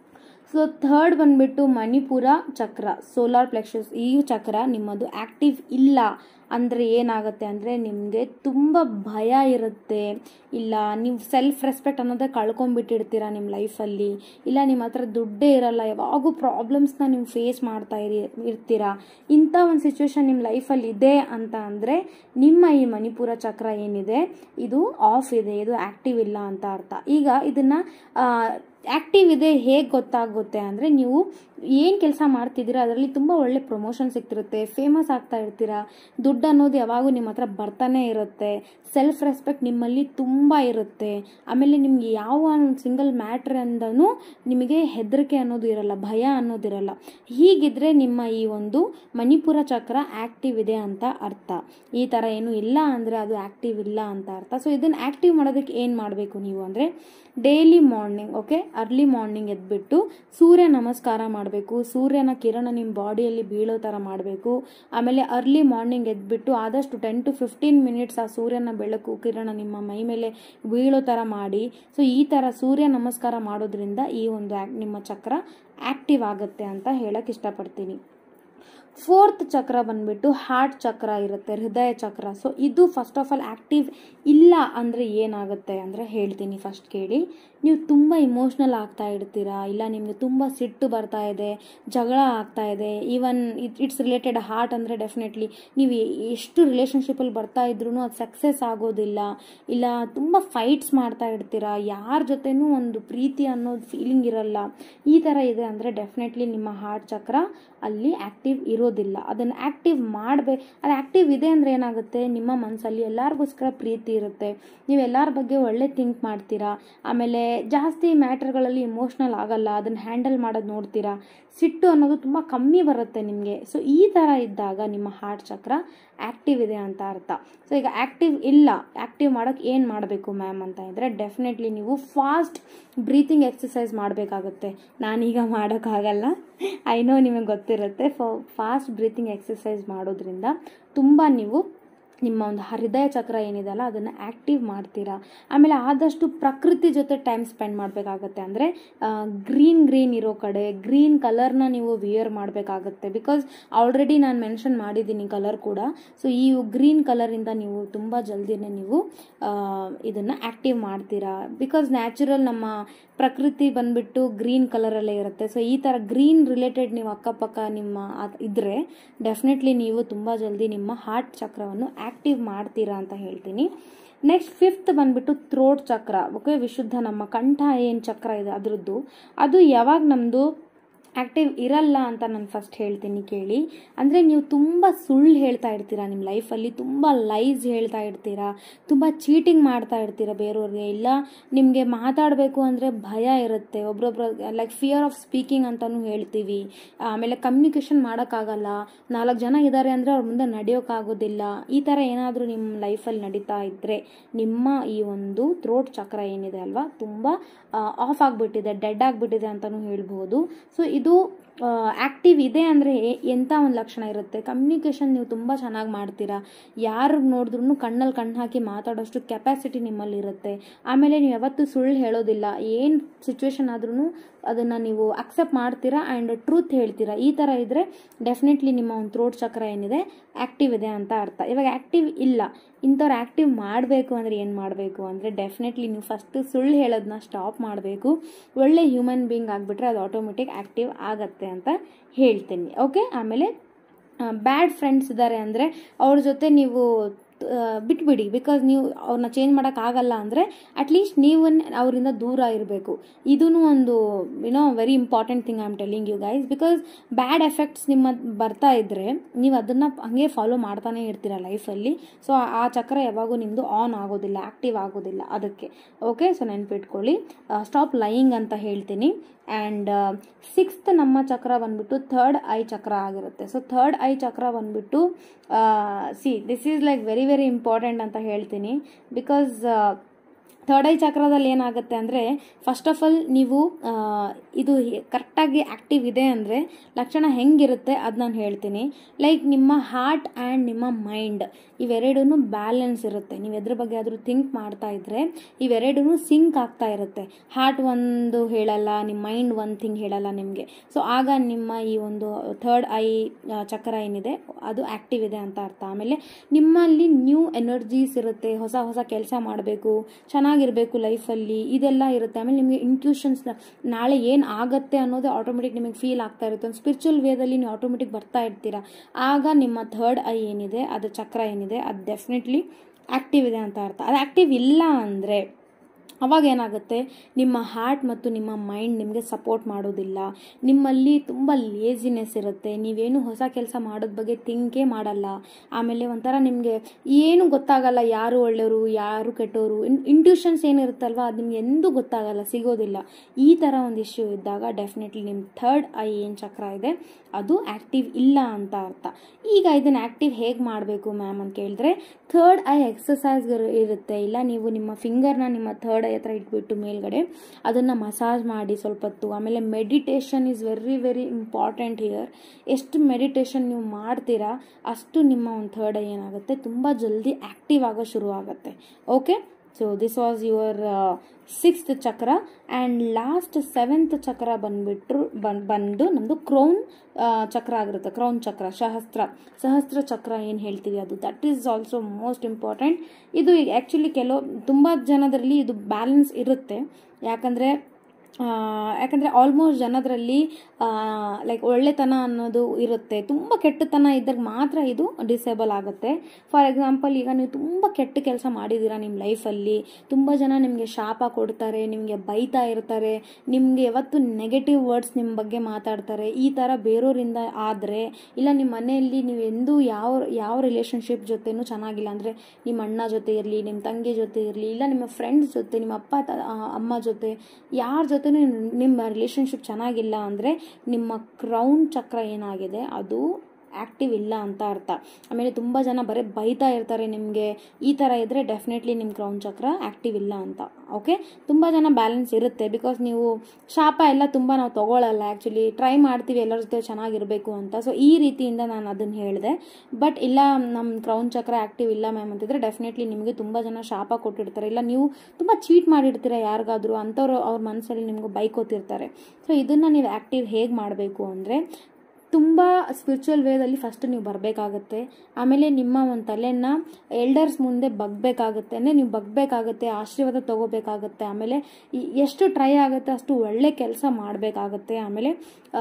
ಸೊ ಥರ್ಡ್ ಬಂದ್ಬಿಟ್ಟು ಮಣಿಪುರ ಚಕ್ರ ಸೋಲಾರ್ ಪ್ಲೆಕ್ಷಸ್ ಈ ಚಕ್ರ ನಿಮ್ಮದು ಆ್ಯಕ್ಟಿವ್ ಇಲ್ಲ ಅಂದರೆ ಏನಾಗುತ್ತೆ ಅಂದರೆ ನಿಮಗೆ ತುಂಬ ಭಯ ಇರುತ್ತೆ ಇಲ್ಲ ನೀವು ಸೆಲ್ಫ್ ರೆಸ್ಪೆಕ್ಟ್ ಅನ್ನೋದೇ ಕಳ್ಕೊಂಡ್ಬಿಟ್ಟಿರ್ತೀರ ನಿಮ್ಮ ಲೈಫಲ್ಲಿ ಇಲ್ಲ ನಿಮ್ಮ ಹತ್ರ ದುಡ್ಡೇ ಇರಲ್ಲ ಯಾವಾಗೂ ಪ್ರಾಬ್ಲಮ್ಸ್ನ ನೀವು ಫೇಸ್ ಮಾಡ್ತಾ ಇರಿ ಇರ್ತೀರ ಇಂಥ ಒಂದು ಸಿಚುವೇಶನ್ ನಿಮ್ಮ ಲೈಫಲ್ಲಿ ಇದೆ ಅಂತ ಅಂದರೆ ನಿಮ್ಮ ಈ ಮಣಿಪುರ ಚಕ್ರ ಏನಿದೆ ಇದು ಆಫ್ ಇದೆ ಇದು ಆ್ಯಕ್ಟಿವ್ ಇಲ್ಲ ಅಂತ ಅರ್ಥ ಈಗ ಇದನ್ನು ಆ್ಯಕ್ಟಿವ್ ಇದೆ ಹೇಗೆ ಗೊತ್ತಾಗುತ್ತೆ ಅಂದರೆ ನೀವು ಏನು ಕೆಲಸ ಮಾಡ್ತಿದ್ದೀರಾ ಅದರಲ್ಲಿ ತುಂಬ ಒಳ್ಳೆ ಪ್ರಮೋಷನ್ ಸಿಗ್ತಿರುತ್ತೆ ಫೇಮಸ್ ಆಗ್ತಾ ಇರ್ತೀರಾ ದುಡ್ಡು ಅನ್ನೋದು ಯಾವಾಗೂ ನಿಮ್ಮ ಹತ್ರ ಬರ್ತಾನೆ ಇರುತ್ತೆ ಸೆಲ್ಫ್ ರೆಸ್ಪೆಕ್ಟ್ ನಿಮ್ಮಲ್ಲಿ ತುಂಬ ಇರುತ್ತೆ ಆಮೇಲೆ ನಿಮ್ಗೆ ಯಾವ ಒಂದು ಸಿಂಗಲ್ ಮ್ಯಾಟ್ರ್ ಅಂದನೂ ನಿಮಗೆ ಹೆದರಿಕೆ ಅನ್ನೋದು ಇರಲ್ಲ ಭಯ ಅನ್ನೋದಿರಲ್ಲ ಹೀಗಿದ್ರೆ ನಿಮ್ಮ ಈ ಒಂದು ಮಣಿಪುರ ಚಕ್ರ ಆ್ಯಕ್ಟಿವ್ ಇದೆ ಅಂತ ಅರ್ಥ ಈ ಥರ ಏನು ಇಲ್ಲ ಅಂದರೆ ಅದು ಆ್ಯಕ್ಟಿವ್ ಇಲ್ಲ ಅಂತ ಅರ್ಥ ಸೊ ಇದನ್ನು ಆ್ಯಕ್ಟಿವ್ ಮಾಡೋದಕ್ಕೆ ಏನು ಮಾಡಬೇಕು ನೀವು ಅಂದರೆ daily morning okay early morning ಎದ್ಬಿಟ್ಟು ಸೂರ್ಯ ನಮಸ್ಕಾರ ಮಾಡಬೇಕು ಸೂರ್ಯನ ಕಿರಣ ನಿಮ್ಮ ಬಾಡಿಯಲ್ಲಿ ಬೀಳೋ ಥರ ಮಾಡಬೇಕು ಆಮೇಲೆ ಅರ್ಲಿ ಮಾರ್ನಿಂಗ್ ಎದ್ಬಿಟ್ಟು ಆದಷ್ಟು ಟೆನ್ ಟು ಫಿಫ್ಟೀನ್ ಮಿನಿಟ್ಸ್ ಆ ಸೂರ್ಯನ ಬೆಳಕು ಕಿರಣ ನಿಮ್ಮ ಮೈ ಮೇಲೆ ಬೀಳೋ ಥರ ಮಾಡಿ ಸೊ ಈ ಥರ ಸೂರ್ಯ ನಮಸ್ಕಾರ ಮಾಡೋದ್ರಿಂದ ಈ ಒಂದು ಆ್ಯಕ್ ನಿಮ್ಮ ಚಕ್ರ ಆ್ಯಕ್ಟಿವ್ ಆಗುತ್ತೆ ಅಂತ ಹೇಳಕ್ಕೆ ಇಷ್ಟಪಡ್ತೀನಿ ಫೋರ್ತ್ ಚಕ್ರ ಬಂದ್ಬಿಟ್ಟು ಹಾರ್ಟ್ ಚಕ್ರ ಇರುತ್ತೆ ಹೃದಯ ಚಕ್ರ ಸೊ ಇದು ಫಸ್ಟ್ ಆಫ್ ಆಲ್ ಆ್ಯಕ್ಟಿವ್ ಇಲ್ಲ ಅಂದರೆ ಏನಾಗುತ್ತೆ ಅಂದರೆ ಹೇಳ್ತೀನಿ ಫಸ್ಟ್ ಕೇಳಿ ನೀವು ತುಂಬ ಇಮೋಷ್ನಲ್ ಆಗ್ತಾ ಇರ್ತೀರಾ ಇಲ್ಲ ನಿಮಗೆ ತುಂಬ ಸಿಟ್ಟು ಬರ್ತಾ ಇದೆ ಜಗಳ ಆಗ್ತಾ ಇದೆ even it it's related heart ಅಂದರೆ ಡೆಫಿನೆಟ್ಲಿ ನೀವು ಎಷ್ಟು ರಿಲೇಷನ್ಶಿಪ್ಪಲ್ಲಿ ಬರ್ತಾ ಇದ್ರೂ ಅದು ಸಕ್ಸಸ್ ಆಗೋದಿಲ್ಲ ಇಲ್ಲ ತುಂಬ ಫೈಟ್ಸ್ ಮಾಡ್ತಾ ಇರ್ತೀರಾ ಯಾರ ಜೊತೆನೂ ಒಂದು ಪ್ರೀತಿ ಅನ್ನೋದು ಫೀಲಿಂಗ್ ಇರಲ್ಲ ಈ ಥರ ಇದೆ ಅಂದರೆ ಡೆಫಿನೆಟ್ಲಿ ನಿಮ್ಮ ಹಾರ್ಟ್ ಚಕ್ರ ಅಲ್ಲಿ ಆ್ಯಕ್ಟಿವ್ ಇರೋದಿಲ್ಲ ಅದನ್ನು ಆ್ಯಕ್ಟಿವ್ ಮಾಡಬೇಕು ಅದು ಆ್ಯಕ್ಟಿವ್ ಇದೆ ಅಂದರೆ ಏನಾಗುತ್ತೆ ನಿಮ್ಮ ಮನಸ್ಸಲ್ಲಿ ಎಲ್ಲರಿಗೋಸ್ಕರ ಪ್ರೀತಿ ಇರುತ್ತೆ ನೀವು ಎಲ್ಲರ ಬಗ್ಗೆ ಒಳ್ಳೆ ಥಿಂಕ್ ಮಾಡ್ತೀರಾ ಆಮೇಲೆ ಜಾಸ್ತಿ ಮ್ಯಾಟ್ರ್ಗಳಲ್ಲಿ ಇಮೋಷ್ನಲ್ ಆಗಲ್ಲ ಅದನ್ನು ಹ್ಯಾಂಡಲ್ ಮಾಡೋದು ನೋಡ್ತೀರಾ ಸಿಟ್ಟು ಅನ್ನೋದು ತುಂಬ ಕಮ್ಮಿ ಬರುತ್ತೆ ನಿಮಗೆ ಸೊ ಈ ಥರ ಇದ್ದಾಗ ನಿಮ್ಮ ಹಾರ್ಟ್ ಚಕ್ರ ಆ್ಯಕ್ಟಿವ್ ಇದೆ ಅಂತ ಅರ್ಥ ಸೊ ಈಗ ಆ್ಯಕ್ಟಿವ್ ಇಲ್ಲ ಆ್ಯಕ್ಟಿವ್ ಮಾಡೋಕ್ಕೆ ಏನು ಮಾಡಬೇಕು ಮ್ಯಾಮ್ ಅಂತ ಇದ್ದರೆ ಡೆಫಿನೆಟ್ಲಿ ನೀವು ಫಾಸ್ಟ್ ಬ್ರೀತಿಂಗ್ ಎಕ್ಸಸೈಸ್ ಮಾಡಬೇಕಾಗುತ್ತೆ ನಾನೀಗ ಮಾಡೋಕ್ಕಾಗಲ್ಲ ಐ ನೋ ನಿಮಗೆ ಗೊತ್ತಿರುತ್ತೆ ಫಾಸ್ಟ್ ಬ್ರೀತಿಂಗ್ ಎಕ್ಸಸೈಸ್ ಮಾಡೋದ್ರಿಂದ ತುಂಬ ನೀವು ನಿಮ್ಮ ಒಂದು ಹೃದಯ ಚಕ್ರ ಏನಿದೆ ಅಲ್ಲ ಅದನ್ನು ಆ್ಯಕ್ಟಿವ್ ಮಾಡ್ತೀರಾ ಆಮೇಲೆ ಆದಷ್ಟು ಪ್ರಕೃತಿ ಜೊತೆ ಟೈಮ್ ಸ್ಪೆಂಡ್ ಮಾಡಬೇಕಾಗತ್ತೆ ಅಂದರೆ ಗ್ರೀನ್ ಗ್ರೀನ್ ಇರೋ ಕಡೆ ಗ್ರೀನ್ ಕಲರ್ನ ನೀವು ವಿಯರ್ ಮಾಡಬೇಕಾಗತ್ತೆ ಬಿಕಾಸ್ ಆಲ್ರೆಡಿ ನಾನು ಮೆನ್ಷನ್ ಮಾಡಿದ್ದೀನಿ ಕಲರ್ ಕೂಡ ಸೊ ಈ ಗ್ರೀನ್ ಕಲರಿಂದ ನೀವು ತುಂಬ ಜಲ್ದಿನೇ ನೀವು ಇದನ್ನು ಆ್ಯಕ್ಟಿವ್ ಮಾಡ್ತೀರಾ ಬಿಕಾಸ್ ನ್ಯಾಚುರಲ್ ನಮ್ಮ ಪ್ರಕೃತಿ ಬಂದ್ಬಿಟ್ಟು ಗ್ರೀನ್ ಕಲರಲ್ಲೇ ಇರುತ್ತೆ ಸೊ ಈ ಥರ ಗ್ರೀನ್ ರಿಲೇಟೆಡ್ ನೀವು ಅಕ್ಕಪಕ್ಕ ನಿಮ್ಮ ಇದ್ದರೆ ಡೆಫಿನೆಟ್ಲಿ ನೀವು ತುಂಬ ಜಲ್ದಿ ನಿಮ್ಮ ಹಾರ್ಟ್ ಚಕ್ರವನ್ನು ಆ್ಯಕ್ಟಿವ್ ಮಾಡ್ತೀರಾ ಅಂತ ಹೇಳ್ತೀನಿ ನೆಕ್ಸ್ಟ್ ಫಿಫ್ತ್ ಬಂದ್ಬಿಟ್ಟು ಥ್ರೋಟ್ ಚಕ್ರ ಓಕೆ ವಿಶುದ್ಧ ನಮ್ಮ ಕಂಠ ಏನು ಚಕ್ರ ಇದೆ ಅದರದ್ದು ಅದು ಯಾವಾಗ ನಮ್ಮದು ಆ್ಯಕ್ಟಿವ್ ಇರಲ್ಲ ಅಂತ ನಾನು ಫಸ್ಟ್ ಹೇಳ್ತೀನಿ ಕೇಳಿ ಅಂದರೆ ನೀವು ತುಂಬ ಸುಳ್ಳು ಹೇಳ್ತಾ ಇರ್ತೀರಾ ನಿಮ್ಮ ಲೈಫಲ್ಲಿ ತುಂಬ ಲೈಸ್ ಹೇಳ್ತಾ ಇರ್ತೀರಾ ತುಂಬ ಚೀಟಿಂಗ್ ಮಾಡ್ತಾ ಇರ್ತೀರಾ ಬೇರೆಯವ್ರಿಗೆ ಇಲ್ಲ ನಿಮಗೆ ಮಾತಾಡಬೇಕು ಅಂದರೆ ಭಯ ಇರುತ್ತೆ ಒಬ್ರೊಬ್ರು ಲೈಕ್ ಫಿಯರ್ ಆಫ್ ಸ್ಪೀಕಿಂಗ್ ಅಂತಲೂ ಹೇಳ್ತೀವಿ ಆಮೇಲೆ ಕಮ್ಯುನಿಕೇಷನ್ ಮಾಡೋಕ್ಕಾಗಲ್ಲ ನಾಲ್ಕು ಜನ ಇದ್ದಾರೆ ಅಂದರೆ ಅವ್ರ ಮುಂದೆ ನಡೆಯೋಕ್ಕಾಗೋದಿಲ್ಲ ಈ ಥರ ಏನಾದರೂ ನಿಮ್ಮ ಲೈಫಲ್ಲಿ ನಡೀತಾ ಇದ್ದರೆ ನಿಮ್ಮ ಈ ಒಂದು ಥ್ರೋಟ್ ಚಕ್ರ ಏನಿದೆ ಅಲ್ವಾ ತುಂಬ ಆಫ್ ಆಗಿಬಿಟ್ಟಿದೆ ಡೆಡ್ ಆಗಿಬಿಟ್ಟಿದೆ ಅಂತಲೂ ಹೇಳ್ಬೋದು ಸೊ ಇದು ಆ್ಯಕ್ಟಿವ್ ಇದೆ ಅಂದರೆ ಎಂಥ ಒಂದು ಲಕ್ಷಣ ಇರುತ್ತೆ ಕಮ್ಯುನಿಕೇಷನ್ ನೀವು ತುಂಬ ಚೆನ್ನಾಗಿ ಮಾಡ್ತೀರಾ ಯಾರು ನೋಡಿದ್ರೂ ಕಣ್ಣಲ್ಲಿ ಕಣ್ಣು ಹಾಕಿ ಮಾತಾಡೋಷ್ಟು ಕೆಪಾಸಿಟಿ ನಿಮ್ಮಲ್ಲಿ ಇರುತ್ತೆ ಆಮೇಲೆ ನೀವು ಯಾವತ್ತೂ ಸುಳ್ಳು ಹೇಳೋದಿಲ್ಲ ಏನು ಸಿಚುವೇಶನ್ ಆದ್ರೂ ಅದನ್ನು ನೀವು ಅಕ್ಸೆಪ್ಟ್ ಮಾಡ್ತೀರಾ ಆ್ಯಂಡ್ ಟ್ರೂತ್ ಹೇಳ್ತೀರಾ ಈ ಥರ ಇದ್ದರೆ ಡೆಫಿನೆಟ್ಲಿ ನಿಮ್ಮ ಒಂದು ಥ್ರೋಟ್ ಚಕ್ರ ಏನಿದೆ ಆ್ಯಕ್ಟಿವ್ ಇದೆ ಅಂತ ಅರ್ಥ ಇವಾಗ ಆ್ಯಕ್ಟಿವ್ ಇಲ್ಲ ಇಂಥವ್ರು ಆ್ಯಕ್ಟಿವ್ ಮಾಡಬೇಕು ಅಂದರೆ ಏನು ಮಾಡಬೇಕು ಅಂದರೆ ಡೆಫಿನೆಟ್ಲಿ ನೀವು ಫಸ್ಟ್ ಸುಳ್ಳು ಹೇಳೋದನ್ನ ಸ್ಟಾಪ್ ಮಾಡಬೇಕು ಒಳ್ಳೆ ಹ್ಯೂಮನ್ ಬೀಯಿಂಗ್ ಆಗಿಬಿಟ್ರೆ ಅದು ಆಟೋಮೆಟಿಕ್ ಆ್ಯಕ್ಟಿವ್ ಆಗತ್ತೆ ಅಂತ ಹೇಳ್ತೀನಿ ಓಕೆ ಆಮೇಲೆ ಬ್ಯಾಡ್ ಫ್ರೆಂಡ್ಸ್ ಇದ್ದಾರೆ ಅಂದರೆ ಅವ್ರ ಜೊತೆ ನೀವು ಬಿಟ್ಬಿಡಿ ಬಿಕಾಸ್ ನೀವು ಅವ್ರನ್ನ ಚೇಂಜ್ ಮಾಡೋಕ್ಕಾಗಲ್ಲ ಅಂದರೆ ಅಟ್ಲೀಸ್ಟ್ ನೀವು ಅವರಿಂದ ದೂರ ಇರಬೇಕು ಇದೂ ಒಂದು you know very important thing I am telling you guys because bad effects ನಿಮ್ಮ ಬರ್ತಾ ಇದ್ದರೆ ನೀವು ಅದನ್ನು ಹಂಗೆ ಫಾಲೋ ಮಾಡ್ತಾನೆ ಇರ್ತೀರ ಲೈಫಲ್ಲಿ ಸೊ ಆ ಚಕ್ರ ಯಾವಾಗೂ ನಿಮ್ಮದು ಆನ್ ಆಗೋದಿಲ್ಲ ಆ್ಯಕ್ಟಿವ್ ಆಗೋದಿಲ್ಲ ಅದಕ್ಕೆ ಓಕೆ ಸೊ ನೆನ್ಪಿಟ್ಕೊಳ್ಳಿ ಸ್ಟಾಪ್ ಲೈಯಿಂಗ್ ಅಂತ ಹೇಳ್ತೀನಿ ಆ್ಯಂಡ್ ಸಿಕ್ಸ್ತ್ ನಮ್ಮ ಚಕ್ರ ಬಂದ್ಬಿಟ್ಟು ಥರ್ಡ್ ಐ ಚಕ್ರ ಆಗಿರುತ್ತೆ ಸೊ ಥರ್ಡ್ ಐ ಚಕ್ರ ಬಂದ್ಬಿಟ್ಟು see this is like very very important ಅಂತ ಹೇಳ್ತೀನಿ ಬಿಕಾಸ್ ಥರ್ಡ್ ಐ ಚಕ್ರದಲ್ಲಿ ಏನಾಗುತ್ತೆ ಅಂದರೆ ಫಸ್ಟ್ ಆಫ್ ಆಲ್ ನೀವು ಇದು ಕರೆಕ್ಟಾಗಿ ಆ್ಯಕ್ಟಿವ್ ಇದೆ ಅಂದರೆ ಲಕ್ಷಣ ಹೆಂಗಿರುತ್ತೆ ಅದು ನಾನು ಹೇಳ್ತೀನಿ ಲೈಕ್ ನಿಮ್ಮ ಹಾರ್ಟ್ ಆ್ಯಂಡ್ ನಿಮ್ಮ ಮೈಂಡ್ ಇವೆರಡೂ ಬ್ಯಾಲೆನ್ಸ್ ಇರುತ್ತೆ ನೀವು ಎದ್ರ ಬಗ್ಗೆ ಆದರೂ ಥಿಂಕ್ ಮಾಡ್ತಾ ಇದ್ದರೆ ಇವೆರಡೂ ಸಿಂಕ್ ಆಗ್ತಾ ಇರುತ್ತೆ ಹಾರ್ಟ್ ಒಂದು ಹೇಳಲ್ಲ ನಿಮ್ಮ ಮೈಂಡ್ ಒಂದು ಥಿಂಗ್ ಹೇಳಲ್ಲ ನಿಮಗೆ ಸೊ ಆಗ ನಿಮ್ಮ ಈ ಒಂದು ಥರ್ಡ್ ಐ ಚಕ್ರ ಏನಿದೆ ಅದು ಆ್ಯಕ್ಟಿವ್ ಇದೆ ಅಂತ ಅರ್ಥ ಆಮೇಲೆ ನಿಮ್ಮಲ್ಲಿ ನ್ಯೂ ಎನರ್ಜೀಸ್ ಇರುತ್ತೆ ಹೊಸ ಹೊಸ ಕೆಲಸ ಮಾಡಬೇಕು ಚೆನ್ನಾಗಿರಬೇಕು ಲೈಫಲ್ಲಿ ಇದೆಲ್ಲ ಇರುತ್ತೆ ಆಮೇಲೆ ನಿಮಗೆ ಇಂಟ್ಯೂಷನ್ಸ್ ನಾಳೆ ಏನು ಆಗತ್ತೆ ಅನ್ನೋದೇ ಆಟೋಮೆಟಿಕ್ ನಿಮಗೆ ಫೀಲ್ ಆಗ್ತಾ ಇರುತ್ತೆ ಒಂದು ಸ್ಪಿರಿಚುವಲ್ ವೇದಲ್ಲಿ ನೀವು ಆಟೋಮೆಟಿಕ್ ಬರ್ತಾ ಇರ್ತೀರಾ ಆಗ ನಿಮ್ಮ ಥರ್ಡ್ ಐ ಏನಿದೆ ಅದು ಚಕ್ರ ಏನಿದೆ ಅದು ಡೆಫಿನೆಟ್ಲಿ ಆ್ಯಕ್ಟಿವ್ ಇದೆ ಅಂತ ಅರ್ಥ ಅದು ಆ್ಯಕ್ಟಿವ್ ಇಲ್ಲ ಅಂದರೆ ಅವಾಗ ಏನಾಗುತ್ತೆ ನಿಮ್ಮ ಹಾರ್ಟ್ ಮತ್ತು ನಿಮ್ಮ ಮೈಂಡ್ ನಿಮಗೆ ಸಪೋರ್ಟ್ ಮಾಡೋದಿಲ್ಲ ನಿಮ್ಮಲ್ಲಿ ತುಂಬ ಲೇಸಿನೆಸ್ ಇರುತ್ತೆ ನೀವೇನು ಹೊಸ ಕೆಲಸ ಮಾಡೋದ ಬಗ್ಗೆ ಥಿಂಕೇ ಮಾಡಲ್ಲ ಆಮೇಲೆ ಒಂಥರ ನಿಮಗೆ ಏನು ಗೊತ್ತಾಗಲ್ಲ ಯಾರು ಒಳ್ಳೆಯವರು ಯಾರು ಕೆಟ್ಟವರು ಇನ್ ಇಂಟ್ಯೂಷನ್ಸ್ ಏನಿರುತ್ತಲ್ವ ಅದು ನಿಮ್ಗೆ ಎಂದೂ ಗೊತ್ತಾಗಲ್ಲ ಸಿಗೋದಿಲ್ಲ ಈ ಥರ ಒಂದು ಇಶ್ಯೂ ಇದ್ದಾಗ ಡೆಫಿನೆಟ್ಲಿ ನಿಮ್ಮ ಥರ್ಡ್ ಐ ಏನು ಚಕ್ರ ಇದೆ ಅದು ಆ್ಯಕ್ಟಿವ್ ಇಲ್ಲ ಅಂತ ಅರ್ಥ ಈಗ ಇದನ್ನು ಆ್ಯಕ್ಟಿವ್ ಹೇಗೆ ಮಾಡಬೇಕು ಮ್ಯಾಮ್ ಅಂತ ಕೇಳಿದ್ರೆ ಥರ್ಡ್ ಐ ಎಕ್ಸಸೈಸ್ ಇರುತ್ತೆ ಇಲ್ಲ ನೀವು ನಿಮ್ಮ ಫಿಂಗರ್ನ ನಿಮ್ಮ ಥರ್ಡ್ ಐ ಹತ್ರ ಇಟ್ಬಿಟ್ಟು ಮೇಲ್ಗಡೆ ಅದನ್ನು ಮಸಾಜ್ ಮಾಡಿ ಸ್ವಲ್ಪ ಹೊತ್ತು ಆಮೇಲೆ meditation is very very important here ಎಷ್ಟು ಮೆಡಿಟೇಷನ್ ನೀವು ಮಾಡ್ತೀರಾ ಅಷ್ಟು ನಿಮ್ಮ ಒಂದು ಥರ್ಡ್ ಐ ಏನಾಗುತ್ತೆ ತುಂಬ ಜಲ್ದಿ ಆ್ಯಕ್ಟಿವ್ ಆಗೋ ಶುರು ಆಗುತ್ತೆ okay so this was your sixth chakra and last seventh chakra ಬಂದ್ಬಿಟ್ರು ಬನ್ ಬಂದು ನಮ್ಮದು ಕ್ರೌನ್ ಚಕ್ರ ಆಗಿರುತ್ತೆ ಕ್ರೌನ್ ಚಕ್ರ ಸಹಸ್ರ ಸಹಸ್ರ ಚಕ್ರ ಏನು ಹೇಳ್ತೀವಿ ಅದು that is also most important ಇದು ಆ್ಯಕ್ಚುಲಿ ಕೆಲವು ತುಂಬ ಜನದಲ್ಲಿ ಇದು ಬ್ಯಾಲೆನ್ಸ್ ಇರುತ್ತೆ ಯಾಕಂದರೆ ಯಾಕಂದರೆ ಆಲ್ಮೋಸ್ಟ್ ಜನದ್ರಲ್ಲಿ ಲೈಕ್ ಒಳ್ಳೆತನ ಅನ್ನೋದು ಇರುತ್ತೆ ತುಂಬ ಕೆಟ್ಟತನ ಇದ್ದಾಗ ಮಾತ್ರ ಇದು ಡಿಸೇಬಲ್ ಆಗುತ್ತೆ ಫಾರ್ ಎಕ್ಸಾಂಪಲ್ ಈಗ ನೀವು ತುಂಬ ಕೆಟ್ಟ ಕೆಲಸ ಮಾಡಿದ್ದೀರಾ ನಿಮ್ಮ ಲೈಫಲ್ಲಿ ತುಂಬ ಜನ ನಿಮಗೆ ಶಾಪ ಕೊಡ್ತಾರೆ ನಿಮಗೆ ಬೈತಾ ಇರ್ತಾರೆ ನಿಮಗೆ ಯಾವತ್ತು ನೆಗೆಟಿವ್ ವರ್ಡ್ಸ್ ನಿಮ್ಮ ಬಗ್ಗೆ ಮಾತಾಡ್ತಾರೆ ಈ ಥರ ಬೇರೆಯವರಿಂದ ಆದರೆ ಇಲ್ಲ ನಿಮ್ಮ ಮನೆಯಲ್ಲಿ ನೀವು ಎಂದೂ ಯಾವ ಯಾವ ರಿಲೇಷನ್ಶಿಪ್ ಜೊತೆನೂ ಚೆನ್ನಾಗಿಲ್ಲ ಅಂದರೆ ನಿಮ್ಮ ಅಣ್ಣ ಜೊತೆ ಇರಲಿ ನಿಮ್ಮ ತಂಗಿ ಜೊತೆ ಇರಲಿ ಇಲ್ಲ ನಿಮ್ಮ ಫ್ರೆಂಡ್ಸ್ ಜೊತೆ ನಿಮ್ಮ ಅಪ್ಪ ಅಮ್ಮ ಜೊತೆ ಯಾರ ಜೊತೆ ನಿಮ್ಮ ರಿಲೇಷನ್ಶಿಪ್ ಚೆನ್ನಾಗಿಲ್ಲ ಅಂದರೆ ನಿಮ್ಮ ಕ್ರೌನ್ ಚಕ್ರ ಏನಾಗಿದೆ ಅದು ಆ್ಯಕ್ಟಿವ್ ಇಲ್ಲ ಅಂತ ಅರ್ಥ ಆಮೇಲೆ ತುಂಬ ಜನ ಬರೀ ಬೈತಾ ಇರ್ತಾರೆ ನಿಮಗೆ ಈ ಥರ ಇದ್ದರೆ ಡೆಫಿನೆಟ್ಲಿ ನಿಮ್ಮ ಕ್ರೌನ್ ಚಕ್ರ ಆ್ಯಕ್ಟಿವ್ ಇಲ್ಲ ಅಂತ ಓಕೆ ತುಂಬ ಜನ ಬ್ಯಾಲೆನ್ಸ್ ಇರುತ್ತೆ ಬಿಕಾಸ್ ನೀವು ಶಾಪ ಎಲ್ಲ ತುಂಬ ನಾವು ತೊಗೊಳ್ಳಲ್ಲ ಆ್ಯಕ್ಚುಲಿ ಟ್ರೈ ಮಾಡ್ತೀವಿ ಎಲ್ಲರ ಜೊತೆ ಚೆನ್ನಾಗಿರಬೇಕು ಅಂತ ಸೊ ಈ ರೀತಿಯಿಂದ ನಾನು ಅದನ್ನು ಹೇಳಿದೆ ಬಟ್ ಇಲ್ಲ ನಮ್ಮ ಕ್ರೌನ್ ಚಕ್ರ ಆ್ಯಕ್ಟಿವ್ ಇಲ್ಲ ಮ್ಯಾಮ್ ಅಂತಿದ್ರೆ ಡೆಫಿನೆಟ್ಲಿ ನಿಮಗೆ ತುಂಬ ಜನ ಶಾಪ ಕೊಟ್ಟಿರ್ತಾರೆ ಇಲ್ಲ ನೀವು ತುಂಬ ಚೀಟ್ ಮಾಡಿರ್ತೀರ ಯಾರಿಗಾದರೂ ಅಂಥವ್ರು ಅವ್ರ ಮನಸ್ಸಲ್ಲಿ ನಿಮ್ಗೆ ಬೈಕೋತಿರ್ತಾರೆ ಸೊ ಇದನ್ನು ನೀವು ಆ್ಯಕ್ಟಿವ್ ಹೇಗೆ ಮಾಡಬೇಕು ಅಂದರೆ ತುಂಬ ಸ್ಪಿರಿಚುವಲ್ ವೇದಲ್ಲಿ ಫಸ್ಟ್ ನೀವು ಬರಬೇಕಾಗತ್ತೆ ಆಮೇಲೆ ನಿಮ್ಮ ಒಂದು ತಲೆನ ಎಲ್ಡರ್ಸ್ ಮುಂದೆ ಬಗ್ಬೇಕಾಗತ್ತೆ ಅಂದರೆ ನೀವು ಬಗ್ಬೇಕಾಗತ್ತೆ ಆಶೀರ್ವಾದ ತಗೋಬೇಕಾಗತ್ತೆ ಆಮೇಲೆ ಈ- ಎಷ್ಟು ಟ್ರೈ ಆಗುತ್ತೆ ಅಷ್ಟು ಒಳ್ಳೆ ಕೆಲಸ ಮಾಡಬೇಕಾಗತ್ತೆ ಆಮೇಲೆ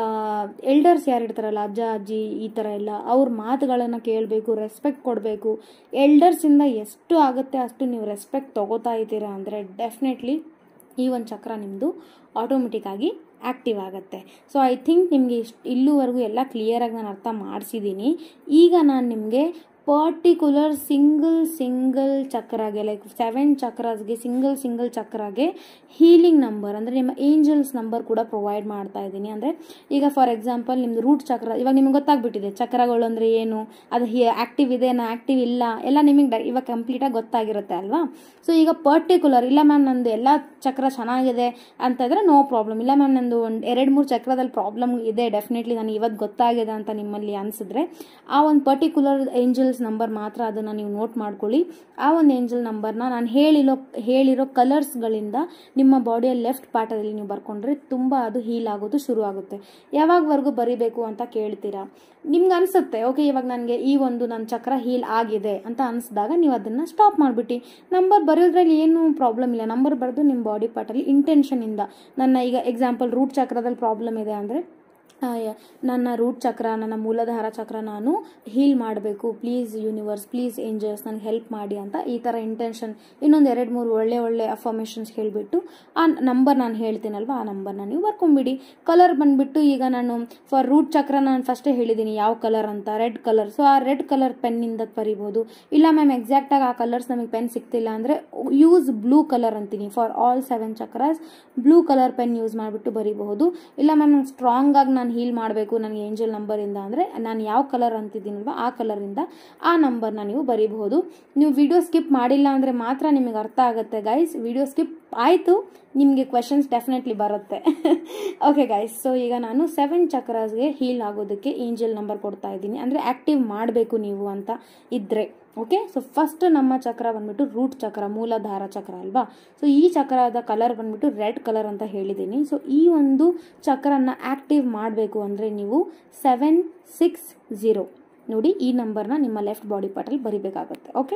ಎಲ್ಡರ್ಸ್ ಯಾರು ಇರ್ತಾರಲ್ಲ ಅಜ್ಜ ಅಜ್ಜಿ ಈ ಥರ ಎಲ್ಲ ಅವ್ರ ಮಾತುಗಳನ್ನು ಕೇಳಬೇಕು ರೆಸ್ಪೆಕ್ಟ್ ಕೊಡಬೇಕು ಎಲ್ಡರ್ಸಿಂದ ಎಷ್ಟು ಆಗುತ್ತೆ ಅಷ್ಟು ನೀವು ರೆಸ್ಪೆಕ್ಟ್ ತಗೋತಾ ಇದ್ದೀರಾ ಅಂದರೆ ಡೆಫಿನೆಟ್ಲಿ ಈ ಒಂದು ಚಕ್ರ ನಿಮ್ಮದು ಆಟೋಮೆಟಿಕ್ ಆಗಿ ಆ್ಯಕ್ಟಿವ್ ಆಗುತ್ತೆ ಸೊ ಐ ಥಿಂಕ್ ನಿಮಗೆ ಇಷ್ಟು ಇಲ್ಲೂವರೆಗೂ ಎಲ್ಲ ಕ್ಲಿಯರಾಗಿ ನಾನು ಅರ್ಥ ಮಾಡಿಸಿದ್ದೀನಿ ಈಗ ನಾನು ನಿಮಗೆ ಪರ್ಟಿಕ್ಯುಲರ್ ಸಿಂಗಲ್ ಸಿಂಗಲ್ ಚಕ್ರಾಗೆ ಲೈಕ್ ಸೆವೆನ್ ಚಕ್ರಾಸ್ಗೆ ಸಿಂಗಲ್ ಸಿಂಗಲ್ ಚಕ್ರಾಗೆ ಹೀಲಿಂಗ್ ನಂಬರ್ ಅಂದರೆ ನಿಮ್ಮ ಏಂಜಲ್ಸ್ ನಂಬರ್ ಕೂಡ ಪ್ರೊವೈಡ್ ಮಾಡ್ತಾ ಇದ್ದೀನಿ ಅಂದರೆ ಈಗ ಫಾರ್ ಎಕ್ಸಾಂಪಲ್ ನಿಮ್ಮದು ರೂಟ್ ಚಕ್ರ ಇವಾಗ ನಿಮಗೆ ಗೊತ್ತಾಗ್ಬಿಟ್ಟಿದೆ ಚಕ್ರಗಳು ಅಂದರೆ ಏನು ಅದು ಆ್ಯಕ್ಟಿವ್ ಇದೆ ನಾ ಆ್ಯಕ್ಟಿವ್ ಇಲ್ಲ ಎಲ್ಲ ನಿಮಗೆ ಇವಾಗ ಕಂಪ್ಲೀಟಾಗಿ ಗೊತ್ತಾಗಿರುತ್ತೆ ಅಲ್ವಾ ಸೊ ಈಗ ಪರ್ಟಿಕ್ಯುಲರ್ ಇಲ್ಲ ಮ್ಯಾಮ್ ನಂದು ಎಲ್ಲ ಚಕ್ರ ಚೆನ್ನಾಗಿದೆ ಅಂತ ಇದ್ರೆ ನೋ ಪ್ರಾಬ್ಲಮ್ ಇಲ್ಲ ಮ್ಯಾಮ್ ನಂದು ಒಂದು ಎರಡು ಮೂರು ಚಕ್ರದಲ್ಲಿ ಪ್ರಾಬ್ಲಮ್ ಇದೆ ಡೆಫಿನೆಟ್ಲಿ ನನಗೆ ಇವತ್ತು ಗೊತ್ತಾಗಿದೆ ಅಂತ ನಿಮ್ಮಲ್ಲಿ ಅನಿಸಿದ್ರೆ ಆ ಒಂದು ಪರ್ಟಿಕ್ಯುಲರ್ ಏಂಜಲ್ಸ್ ನಂಬರ್ ಮಾತ್ರ ಅದನ್ನು ನೀವು ನೋಟ್ ಮಾಡ್ಕೊಳ್ಳಿ ಆ ಒಂದು ಏಂಜಲ್ ನಂಬರ್ನ ನಾನು ಹೇಳಿರೋ ಹೇಳಿರೋ ಕಲರ್ಸ್ಗಳಿಂದ ನಿಮ್ಮ ಬಾಡಿಯ ಲೆಫ್ಟ್ ಪಾರ್ಟಲ್ಲಿ ನೀವು ಬರ್ಕೊಂಡ್ರೆ ತುಂಬ ಅದು ಹೀಲ್ ಆಗೋದು ಶುರು ಆಗುತ್ತೆ ಯಾವಾಗವರೆಗೂ ಬರಿಬೇಕು ಅಂತ ಕೇಳ್ತೀರಾ ನಿಮ್ಗೆ ಅನಿಸುತ್ತೆ ಓಕೆ ಇವಾಗ ನನಗೆ ಈ ಒಂದು ನನ್ನ ಚಕ್ರ ಹೀಲ್ ಆಗಿದೆ ಅಂತ ಅನಿಸಿದಾಗ ನೀವು ಅದನ್ನು ಸ್ಟಾಪ್ ಮಾಡಿಬಿಟ್ಟು ನಂಬರ್ ಬರೆಯೋದ್ರಲ್ಲಿ ಏನು ಪ್ರಾಬ್ಲಮ್ ಇಲ್ಲ ನಂಬರ್ ಬರೆದು ನಿಮ್ಮ ಬಾಡಿ ಪಾರ್ಟಲ್ಲಿ ಇಂಟೆನ್ಷನಿಂದ ನನ್ನ ಈಗ ಎಕ್ಸಾಂಪಲ್ ರೂಟ್ ಚಕ್ರದಲ್ಲಿ ಪ್ರಾಬ್ಲಮ್ ಇದೆ ಅಂದರೆ ಆ, ಯ- ನನ್ನ ರೂಟ್ ಚಕ್ರ ನನ್ನ ಮೂಲಾಧಾರ ಚಕ್ರ ನಾನು ಹೀಲ್ ಮಾಡಬೇಕು ಪ್ಲೀಸ್ ಯೂನಿವರ್ಸ್ ಪ್ಲೀಸ್ ಏಂಜಲ್ಸ್ ನನಗೆ ಹೆಲ್ಪ್ ಮಾಡಿ ಅಂತ ಈ ಥರ ಇಂಟೆನ್ಷನ್ ಇನ್ನೊಂದು ಎರಡು ಮೂರು ಒಳ್ಳೆ ಒಳ್ಳೆ ಅಫರ್ಮೇಷನ್ಸ್ ಹೇಳಿಬಿಟ್ಟು ಆ ನಂಬರ್ ನಾನು ಹೇಳ್ತೀನಲ್ವ ಆ ನಂಬರ್ನ ನೀವು ಬರ್ಕೊಂಬಿಡಿ ಕಲರ್ ಬಂದ್ಬಿಟ್ಟು ಈಗ ನಾನು ಫಾರ್ ರೂಟ್ ಚಕ್ರ ನಾನು ಫಸ್ಟೇ ಹೇಳಿದ್ದೀನಿ ಯಾವ ಕಲರ್ ಅಂತ ರೆಡ್ ಕಲರ್ ಸೊ ಆ ರೆಡ್ ಕಲರ್ ಪೆನ್ನಿಂದ ಬರಿಬೋದು ಇಲ್ಲ ಮ್ಯಾಮ್ ಎಕ್ಸಾಕ್ಟಾಗಿ ಆ ಕಲರ್ಸ್ ನಮಗೆ ಪೆನ್ ಸಿಗ್ತಿಲ್ಲ ಅಂದರೆ ಯೂಸ್ ಬ್ಲೂ ಕಲರ್ ಅಂತೀನಿ for all seven chakras blue colour pen use ಮಾಡಿಬಿಟ್ಟು ಬರೀಬಹುದು ಇಲ್ಲ ಮ್ಯಾಮ್ ನಂಗೆ ಸ್ಟ್ರಾಂಗ್ ಆಗಿ ನಾನು ಹೀಲ್ ಮಾಡಬೇಕು ನನಗೆ ಏಂಜಲ್ ನಂಬರಿಂದ ಅಂದರೆ ನಾನು ಯಾವ ಕಲರ್ ಅಂತಿದ್ದೀನಲ್ವ ಆ ಕಲರಿಂದ ಆ ನಂಬರ್ನ ನೀವು ಬರೀಬಹುದು ನೀವು ವಿಡಿಯೋ ಸ್ಕಿಪ್ ಮಾಡಿಲ್ಲ ಅಂದರೆ ಮಾತ್ರ ನಿಮಗೆ ಅರ್ಥ ಆಗುತ್ತೆ ಗೈಸ್ ವಿಡಿಯೋ ಸ್ಕಿಪ್ ಆಯಿತು ನಿಮಗೆ ಕ್ವೆಶನ್ಸ್ ಡೆಫಿನೆಟ್ಲಿ ಬರುತ್ತೆ ಓಕೆ ಗೈಸ್ ಸೊ ಈಗ ನಾನು ಸೆವೆನ್ ಚಕ್ರಾಸ್ಗೆ ಹೀಲ್ ಆಗೋದಕ್ಕೆ ಏಂಜಲ್ ನಂಬರ್ ಕೊಡ್ತಾ ಇದ್ದೀನಿ ಅಂದರೆ ಆ್ಯಕ್ಟಿವ್ ಮಾಡಬೇಕು ನೀವು ಅಂತ ಇದ್ದರೆ ಓಕೆ ಸೊ ಫಸ್ಟ್ ನಮ್ಮ ಚಕ್ರ ಬಂದ್ಬಿಟ್ಟು ರೂಟ್ ಚಕ್ರ ಮೂಲಾಧಾರ ಚಕ್ರ ಅಲ್ವಾ ಸೊ ಈ ಚಕ್ರದ ಕಲರ್ ಬಂದ್ಬಿಟ್ಟು ರೆಡ್ ಕಲರ್ ಅಂತ ಹೇಳಿದ್ದೀನಿ ಸೊ ಈ ಒಂದು ಚಕ್ರನ ಆ್ಯಕ್ಟಿವ್ ಮಾಡಬೇಕು ಅಂದರೆ ನೀವು ಸೆವೆನ್ ಸಿಕ್ಸ್ ಝೀರೋ ನೋಡಿ ಈ ನಂಬರ್ನ ನಿಮ್ಮ ಲೆಫ್ಟ್ ಬಾಡಿ ಪಾರ್ಟಲ್ಲಿ ಬರಿಬೇಕಾಗುತ್ತೆ ಓಕೆ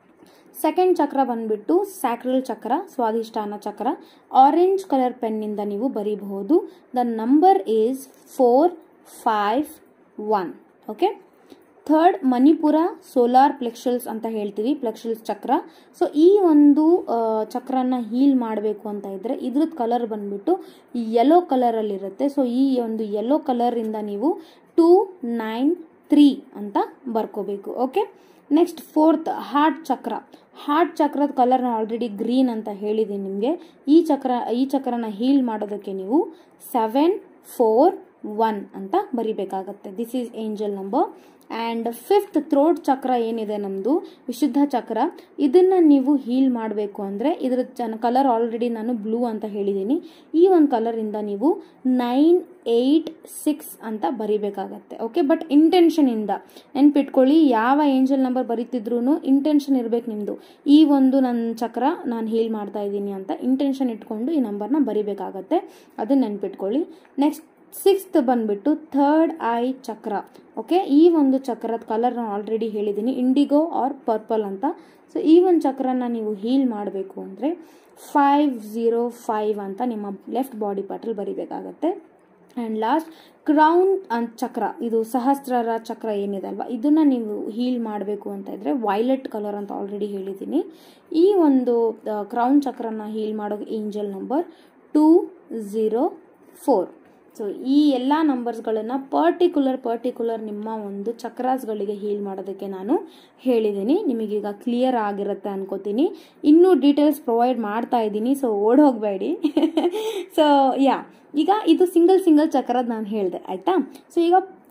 ಸೆಕೆಂಡ್ ಚಕ್ರ ಬಂದ್ಬಿಟ್ಟು ಸ್ಯಾಕ್ರಲ್ ಚಕ್ರ ಸ್ವಾಧಿಷ್ಠಾನ ಚಕ್ರ ಆರೆಂಜ್ ಕಲರ್ ಪೆನ್ನಿಂದ ನೀವು ಬರೀಬಹುದು the number is four five one okay third Manipura solar plexus ಅಂತ ಹೇಳ್ತೀವಿ ಪ್ಲೆಕ್ಷಲ್ಸ್ ಚಕ್ರ ಸೊ ಈ ಒಂದು ಆ, ಚಕ್ರನ ಹೀಲ್ ಮಾಡಬೇಕು ಅಂತ ಇದ್ದರೆ ಇದ್ರದ್ದು ಕಲರ್ ಬಂದ್ಬಿಟ್ಟು ಯೆಲ್ಲೋ ಕಲರಲ್ಲಿರುತ್ತೆ ಸೊ ಈ ಒಂದು ಯೆಲ್ಲೋ ಕಲರಿಂದ ನೀವು ಟೂ ನೈನ್ ತ್ರೀ ಅಂತ ಬರ್ಕೋಬೇಕು okay next fourth heart chakra heart ಚಕ್ರದ ಕಲರ್ ನಾನು ಆಲ್ರೆಡಿ ಗ್ರೀನ್ ಅಂತ ಹೇಳಿದ್ದೀನಿ ನಿಮಗೆ ಈ ಚಕ್ರ ಈ ಚಕ್ರನ ಹೀಲ್ ಮಾಡೋದಕ್ಕೆ ನೀವು ಸೆವೆನ್ ಫೋರ್ ಒನ್ ಅಂತ ಬರಿಬೇಕಾಗತ್ತೆ this is angel number and fifth throat chakra ಏನಿದೆ ನಮ್ಮದು ವಿಶುದ್ಧ ಚಕ್ರ ಇದನ್ನು ನೀವು ಹೀಲ್ ಮಾಡಬೇಕು ಅಂದರೆ ಇದ್ರ ಚನ ಕಲರ್ ಆಲ್ರೆಡಿ ನಾನು ಬ್ಲೂ ಅಂತ ಹೇಳಿದ್ದೀನಿ ಈ ಒಂದು ಕಲರಿಂದ ನೀವು ನೈನ್ ಏಯ್ಟ್ ಸಿಕ್ಸ್ ಅಂತ ಬರಿಬೇಕಾಗತ್ತೆ ಓಕೆ ಬಟ್ ಇಂಟೆನ್ಷನಿಂದ ನೆನ್ಪಿಟ್ಕೊಳ್ಳಿ ಯಾವ ಏಂಜಲ್ ನಂಬರ್ ಬರೀತಿದ್ರು ಇಂಟೆನ್ಷನ್ ಇರಬೇಕು ನಿಮ್ಮದು ಈ ಒಂದು ನನ್ನ ಚಕ್ರ ನಾನು ಹೀಲ್ ಮಾಡ್ತಾ ಇದ್ದೀನಿ ಅಂತ ಇಂಟೆನ್ಷನ್ ಇಟ್ಕೊಂಡು ಈ ನಂಬರ್ನ ಬರಿಬೇಕಾಗತ್ತೆ ಅದನ್ನ ನೆನ್ಪಿಟ್ಕೊಳ್ಳಿ ನೆಕ್ಸ್ಟ್ ಸಿಕ್ಸ್ತ್ ಬಂದ್ಬಿಟ್ಟು ಥರ್ಡ್ ಐ ಚಕ್ರ ಓಕೆ ಈ ಒಂದು ಚಕ್ರದ ಕಲರ್ ನಾನು ಆಲ್ರೆಡಿ ಹೇಳಿದ್ದೀನಿ ಇಂಡಿಗೋ ಆರ್ ಪರ್ಪಲ್ ಅಂತ ಸೊ ಈ ಒಂದು ಚಕ್ರನ ನೀವು ಹೀಲ್ ಮಾಡಬೇಕು ಅಂದರೆ ಫೈವ್ ಝೀರೋ ಫೈವ್ ಅಂತ ನಿಮ್ಮ ಲೆಫ್ಟ್ ಬಾಡಿ ಪಾರ್ಟಲ್ಲಿ ಬರಿಬೇಕಾಗತ್ತೆ ಆ್ಯಂಡ್ ಲಾಸ್ಟ್ ಕ್ರೌನ್ ಅಂತ ಚಕ್ರ ಇದು ಸಹಸ್ರರ ಚಕ್ರ ಏನಿದೆ ಅಲ್ವಾ ಇದನ್ನು ನೀವು ಹೀಲ್ ಮಾಡಬೇಕು ಅಂತ ಇದ್ದರೆ ವೈಲೆಟ್ ಕಲರ್ ಅಂತ ಆಲ್ರೆಡಿ ಹೇಳಿದ್ದೀನಿ ಈ ಒಂದು ಕ್ರೌನ್ ಚಕ್ರನ ಹೀಲ್ ಮಾಡೋ angel number two zero four so ಈ ಎಲ್ಲ ನಂಬರ್ಸ್ಗಳನ್ನು ಪರ್ಟಿಕ್ಯುಲರ್ ಪರ್ಟಿಕ್ಯುಲರ್ ನಿಮ್ಮ ಒಂದು ಚಕ್ರಾಸ್ಗಳಿಗೆ ಹೀಲ್ ಮಾಡೋದಕ್ಕೆ ನಾನು ಹೇಳಿದ್ದೀನಿ ನಿಮಗೀಗ ಕ್ಲಿಯರ್ ಆಗಿರುತ್ತೆ ಅನ್ಕೋತೀನಿ ಇನ್ನೂ ಡೀಟೇಲ್ಸ್ ಪ್ರೊವೈಡ್ ಮಾಡ್ತಾ ಇದ್ದೀನಿ ಸೊ ಓಡ್ ಹೋಗಬೇಡಿ ಸೊ ಯಾ ಈಗ ಇದು ಸಿಂಗಲ್ ಸಿಂಗಲ್ ಚಕ್ರದ್ ನಾನು ಹೇಳಿದೆ ಆಯಿತಾ ಸೊ ಈಗ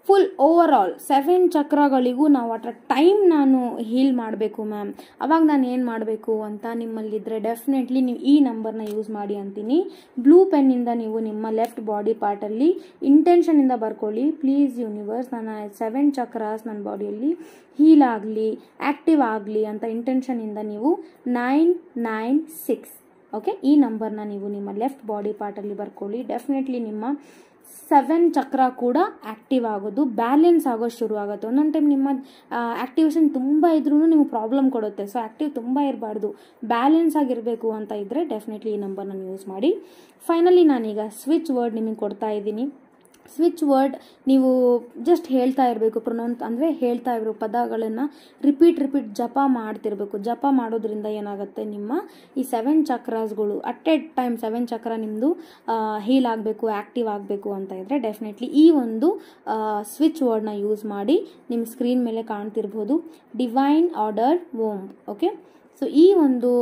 ಫುಲ್ ಓವರ್ ಆಲ್ ಸೆವೆನ್ ಚಕ್ರಗಳಿಗೂ ನಾವು ಅಟ್ ಅ ಟೈಮ್ ನಾನು ಹೀಲ್ ಮಾಡಬೇಕು ಮ್ಯಾಮ್ ಅವಾಗ ನಾನು ಏನು ಮಾಡಬೇಕು ಅಂತ ನಿಮ್ಮಲ್ಲಿದ್ದರೆ ಡೆಫಿನೆಟ್ಲಿ ನೀವು ಈ ನಂಬರ್ನ ಯೂಸ್ ಮಾಡಿ ಅಂತೀನಿ ಬ್ಲೂ ಪೆನ್ನಿಂದ ನೀವು ನಿಮ್ಮ ಲೆಫ್ಟ್ ಬಾಡಿ ಪಾರ್ಟಲ್ಲಿ ಇಂಟೆನ್ಷನಿಂದ ಬರ್ಕೊಳ್ಳಿ ಪ್ಲೀಸ್ ಯೂನಿವರ್ಸ್ ನನ್ನ ಸೆವೆನ್ ಚಕ್ರಾಸ್ ನನ್ನ ಬಾಡಿಯಲ್ಲಿ ಹೀಲ್ ಆಗಲಿ ಆ್ಯಕ್ಟಿವ್ ಆಗಲಿ ಅಂತ ಇಂಟೆನ್ಷನಿಂದ ನೀವು ನೈನ್ ನೈನ್ ಸಿಕ್ಸ್ ಓಕೆ ಈ ನಂಬರ್ನ ನೀವು ನಿಮ್ಮ ಲೆಫ್ಟ್ ಬಾಡಿ ಪಾರ್ಟಲ್ಲಿ ಬರ್ಕೊಳ್ಳಿ ಡೆಫಿನೆಟ್ಲಿ ನಿಮ್ಮ ಸೆವೆನ್ ಚಕ್ರ ಕೂಡ ಆ್ಯಕ್ಟಿವ್ ಆಗೋದು ಬ್ಯಾಲೆನ್ಸ್ ಆಗೋದು ಶುರು ಆಗುತ್ತೆ ಒಂದೊಂದು ಟೈಮ್ ನಿಮ್ಮ ಆ್ಯಕ್ಟಿವೇಶನ್ ತುಂಬ ಇದ್ರೂ ನಿಮ್ಗೆ ಪ್ರಾಬ್ಲಮ್ ಕೊಡುತ್ತೆ ಸೊ ಆ್ಯಕ್ಟಿವ್ ತುಂಬ ಇರಬಾರ್ದು ಬ್ಯಾಲೆನ್ಸ್ ಆಗಿರಬೇಕು ಅಂತ ಇದ್ದರೆ ಡೆಫಿನೆಟ್ಲಿ ಈ ನಂಬರ್ನ ಯೂಸ್ ಮಾಡಿ ಫೈನಲಿ ನಾನೀಗ ಸ್ವಿಚ್ ವರ್ಡ್ ನಿಮಗೆ ಕೊಡ್ತಾ ಇದ್ದೀನಿ ಸ್ವಿಚ್ ವರ್ಡ್ ನೀವು ಜಸ್ಟ್ ಹೇಳ್ತಾ ಇರಬೇಕು ಪ್ರೊನೌನ್ ಅಂದರೆ ಹೇಳ್ತಾ ಇರಬೇಕು ಪದಗಳನ್ನು ರಿಪೀಟ್ ರಿಪೀಟ್ ಜಪ ಮಾಡ್ತಿರ್ಬೇಕು ಜಪ ಮಾಡೋದ್ರಿಂದ ಏನಾಗುತ್ತೆ ನಿಮ್ಮ ಈ ಸೆವೆನ್ ಚಕ್ರಾಸ್ಗಳು at a time seven chakra ನಿಮ್ಮದು ಹೀಲ್ ಆಗಬೇಕು ಆ್ಯಕ್ಟಿವ್ ಆಗಬೇಕು ಅಂತ ಇದ್ದರೆ ಡೆಫಿನೆಟ್ಲಿ ಈ ಒಂದು ಸ್ವಿಚ್ ವರ್ಡ್ನ ಯೂಸ್ ಮಾಡಿ ನಿಮ್ಮ ಸ್ಕ್ರೀನ್ ಮೇಲೆ ಕಾಣ್ತಿರ್ಬೋದು ಡಿವೈನ್ ಆರ್ಡರ್ ವೋಮ್ ಓಕೆ ಸೊ ಈ ಒಂದು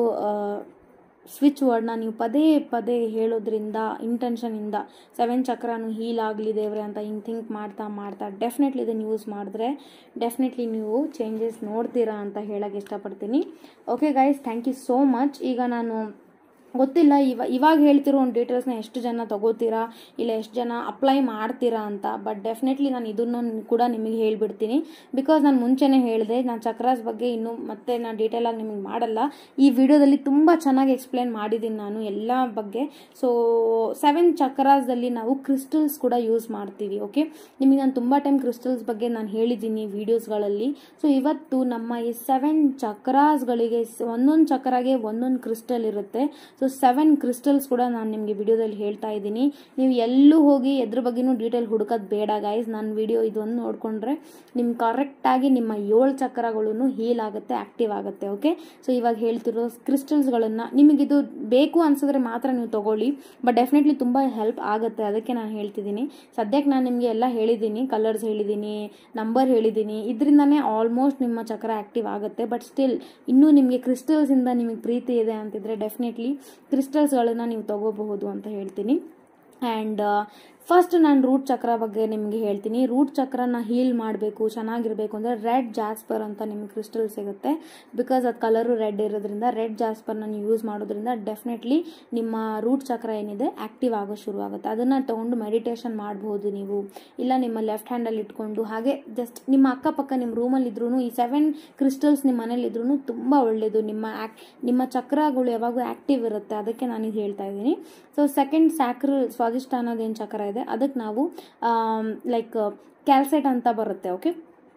ಸ್ವಿಚ್ ವರ್ಡ್ನ ನೀವು ಪದೇ ಪದೇ ಹೇಳೋದ್ರಿಂದ ಇಂಟೆನ್ಷನಿಂದ ಸೆವೆನ್ ಚಕ್ರನು ಹೀಲ್ ಆಗಲಿ ದೇವ್ರೆ ಅಂತ ಹಿಂಗೆ ಥಿಂಕ್ ಮಾಡ್ತಾ ಮಾಡ್ತಾ ಡೆಫಿನೆಟ್ಲಿ ಇದನ್ನು ಯೂಸ್ ಮಾಡಿದ್ರೆ ಡೆಫಿನೆಟ್ಲಿ ನೀವು ಚೇಂಜಸ್ ನೋಡ್ತೀರಾ ಅಂತ ಹೇಳಕ್ಕೆ ಇಷ್ಟಪಡ್ತೀನಿ okay guys thank you so much ಈಗ ನಾನು ಗೊತ್ತಿಲ್ಲ ಇವ ಇವಾಗ ಹೇಳ್ತಿರೋ ಒಂದು ಡೀಟೇಲ್ಸ್ನ ಎಷ್ಟು ಜನ ತಗೋತೀರಾ ಇಲ್ಲ ಎಷ್ಟು ಜನ ಅಪ್ಲೈ ಮಾಡ್ತೀರಾ ಅಂತ ಬಟ್ ಡೆಫಿನೆಟ್ಲಿ ನಾನು ಇದನ್ನು ಕೂಡ ನಿಮಗೆ ಹೇಳ್ಬಿಡ್ತೀನಿ ಬಿಕಾಸ್ ನಾನು ಮುಂಚೆನೇ ಹೇಳಿದೆ ನಾನು ಚಕ್ರಾಸ್ ಬಗ್ಗೆ ಇನ್ನೂ ಮತ್ತೆ ನಾನು ಡೀಟೇಲಾಗಿ ನಿಮಗೆ ಮಾಡಲ್ಲ ಈ ವಿಡಿಯೋದಲ್ಲಿ ತುಂಬ ಚೆನ್ನಾಗಿ ಎಕ್ಸ್ಪ್ಲೇನ್ ಮಾಡಿದ್ದೀನಿ ನಾನು ಎಲ್ಲ ಬಗ್ಗೆ ಸೊ ಸೆವೆನ್ ಚಕ್ರಾಸ್ದಲ್ಲಿ ನಾವು ಕ್ರಿಸ್ಟಲ್ಸ್ ಕೂಡ ಯೂಸ್ ಮಾಡ್ತೀವಿ ಓಕೆ ನಿಮಗೆ ನಾನು ತುಂಬ ಟೈಮ್ ಕ್ರಿಸ್ಟಲ್ಸ್ ಬಗ್ಗೆ ನಾನು ಹೇಳಿದ್ದೀನಿ ವೀಡಿಯೋಸ್ಗಳಲ್ಲಿ ಸೊ ಇವತ್ತು ನಮ್ಮ ಈ ಸೆವೆನ್ ಚಕ್ರಾಸ್ಗಳಿಗೆ ಒಂದೊಂದು ಚಕ್ರಾಗೆ ಒಂದೊಂದು ಕ್ರಿಸ್ಟಲ್ ಇರುತ್ತೆ ಸೊ ಸೆವೆನ್ ಕ್ರಿಸ್ಟಲ್ಸ್ ಕೂಡ ನಾನು ನಿಮಗೆ ವಿಡಿಯೋದಲ್ಲಿ ಹೇಳ್ತಾ ಇದ್ದೀನಿ ನೀವು ಎಲ್ಲೂ ಹೋಗಿ ಎದ್ರ ಬಗ್ಗೆನೂ ಡೀಟೇಲ್ ಹುಡುಕೋದು ಬೇಡ ಗೈಸ್ ನನ್ನ ವಿಡಿಯೋ ಇದೊಂದು ನೋಡಿಕೊಂಡ್ರೆ ನಿಮ್ಗೆ ಕರೆಕ್ಟಾಗಿ ನಿಮ್ಮ ಏಳು ಚಕ್ರಗಳೂ ಹೀಲ್ ಆಗುತ್ತೆ ಆ್ಯಕ್ಟಿವ್ ಆಗುತ್ತೆ ಓಕೆ ಸೊ ಇವಾಗ ಹೇಳ್ತಿರೋ ಕ್ರಿಸ್ಟಲ್ಸ್ಗಳನ್ನು ನಿಮಗಿದು ಬೇಕು ಅನ್ಸಿದ್ರೆ ಮಾತ್ರ ನೀವು ತಗೊಳ್ಳಿ ಬಟ್ ಡೆಫಿನೆಟ್ಲಿ ತುಂಬ ಹೆಲ್ಪ್ ಆಗುತ್ತೆ ಅದಕ್ಕೆ ನಾನು ಹೇಳ್ತಿದ್ದೀನಿ ಸದ್ಯಕ್ಕೆ ನಾನು ನಿಮಗೆ ಎಲ್ಲ ಹೇಳಿದ್ದೀನಿ ಕಲರ್ಸ್ ಹೇಳಿದ್ದೀನಿ ನಂಬರ್ ಹೇಳಿದ್ದೀನಿ ಇದರಿಂದನೇ ಆಲ್ಮೋಸ್ಟ್ ನಿಮ್ಮ ಚಕ್ರ ಆ್ಯಕ್ಟಿವ್ ಆಗುತ್ತೆ ಬಟ್ ಸ್ಟಿಲ್ ಇನ್ನೂ ನಿಮಗೆ ಕ್ರಿಸ್ಟಲ್ಸಿಂದ ನಿಮಗೆ ಪ್ರೀತಿ ಇದೆ ಅಂತಿದ್ರೆ ಡೆಫಿನೆಟ್ಲಿ ಕ್ರಿಸ್ಟಲ್ಸ್ಗಳನ್ನು ನೀವು ತಗೋಬಹುದು ಅಂತ ಹೇಳ್ತೀನಿ ಆ್ಯಂಡ್ ಫಸ್ಟ್ ನಾನು ರೂಟ್ ಚಕ್ರ ಬಗ್ಗೆ ನಿಮಗೆ ಹೇಳ್ತೀನಿ ರೂಟ್ ಚಕ್ರನ ಹೀಲ್ ಮಾಡಬೇಕು ಚೆನ್ನಾಗಿರಬೇಕು ಅಂದರೆ ರೆಡ್ ಜಾಸ್ಪರ್ ಅಂತ ನಿಮಗೆ ಕ್ರಿಸ್ಟಲ್ ಸಿಗುತ್ತೆ ಬಿಕಾಸ್ ಅದು ಕಲರು ರೆಡ್ ಇರೋದ್ರಿಂದ ರೆಡ್ ಜಾಸ್ಪರ್ನ ನೀವು ಯೂಸ್ ಮಾಡೋದ್ರಿಂದ ಡೆಫಿನೆಟ್ಲಿ ನಿಮ್ಮ ರೂಟ್ ಚಕ್ರ ಏನಿದೆ ಆ್ಯಕ್ಟಿವ್ ಆಗೋ ಶುರು ಆಗುತ್ತೆ ಅದನ್ನು ತೊಗೊಂಡು ಮೆಡಿಟೇಷನ್ ಮಾಡ್ಬೋದು ನೀವು ಇಲ್ಲ ನಿಮ್ಮ ಲೆಫ್ಟ್ ಹ್ಯಾಂಡಲ್ಲಿ ಇಟ್ಕೊಂಡು ಹಾಗೆ ಜಸ್ಟ್ ನಿಮ್ಮ ಅಕ್ಕಪಕ್ಕ ನಿಮ್ಮ ರೂಮಲ್ಲಿ ಇದ್ರೂ ಈ ಸೆವೆನ್ ಕ್ರಿಸ್ಟಲ್ಸ್ ನಿಮ್ಮ ಮನೇಲಿ ಇದ್ರೂ ತುಂಬ ಒಳ್ಳೆಯದು ನಿಮ್ಮ ಆ್ಯಕ್ ನಿಮ್ಮ ಚಕ್ರಗಳು ಯಾವಾಗೂ ಆ್ಯಕ್ಟಿವ್ ಇರುತ್ತೆ ಅದಕ್ಕೆ ನಾನು ಇದು ಹೇಳ್ತಾ ಇದ್ದೀನಿ ಸೊ ಸೆಕೆಂಡ್ ಸ್ಯಾಕ್ರ್ ಸ್ವಾದಿಷ್ಟಾನದ ಏನು ಚಕ್ರ ಇದೆ ಅದಕ್ಕೆ ನಾವು ಲೈಕ್ ಕ್ಯಾಲ್ಸೆಟ್ ಅಂತ ಬರುತ್ತೆ ಓಕೆ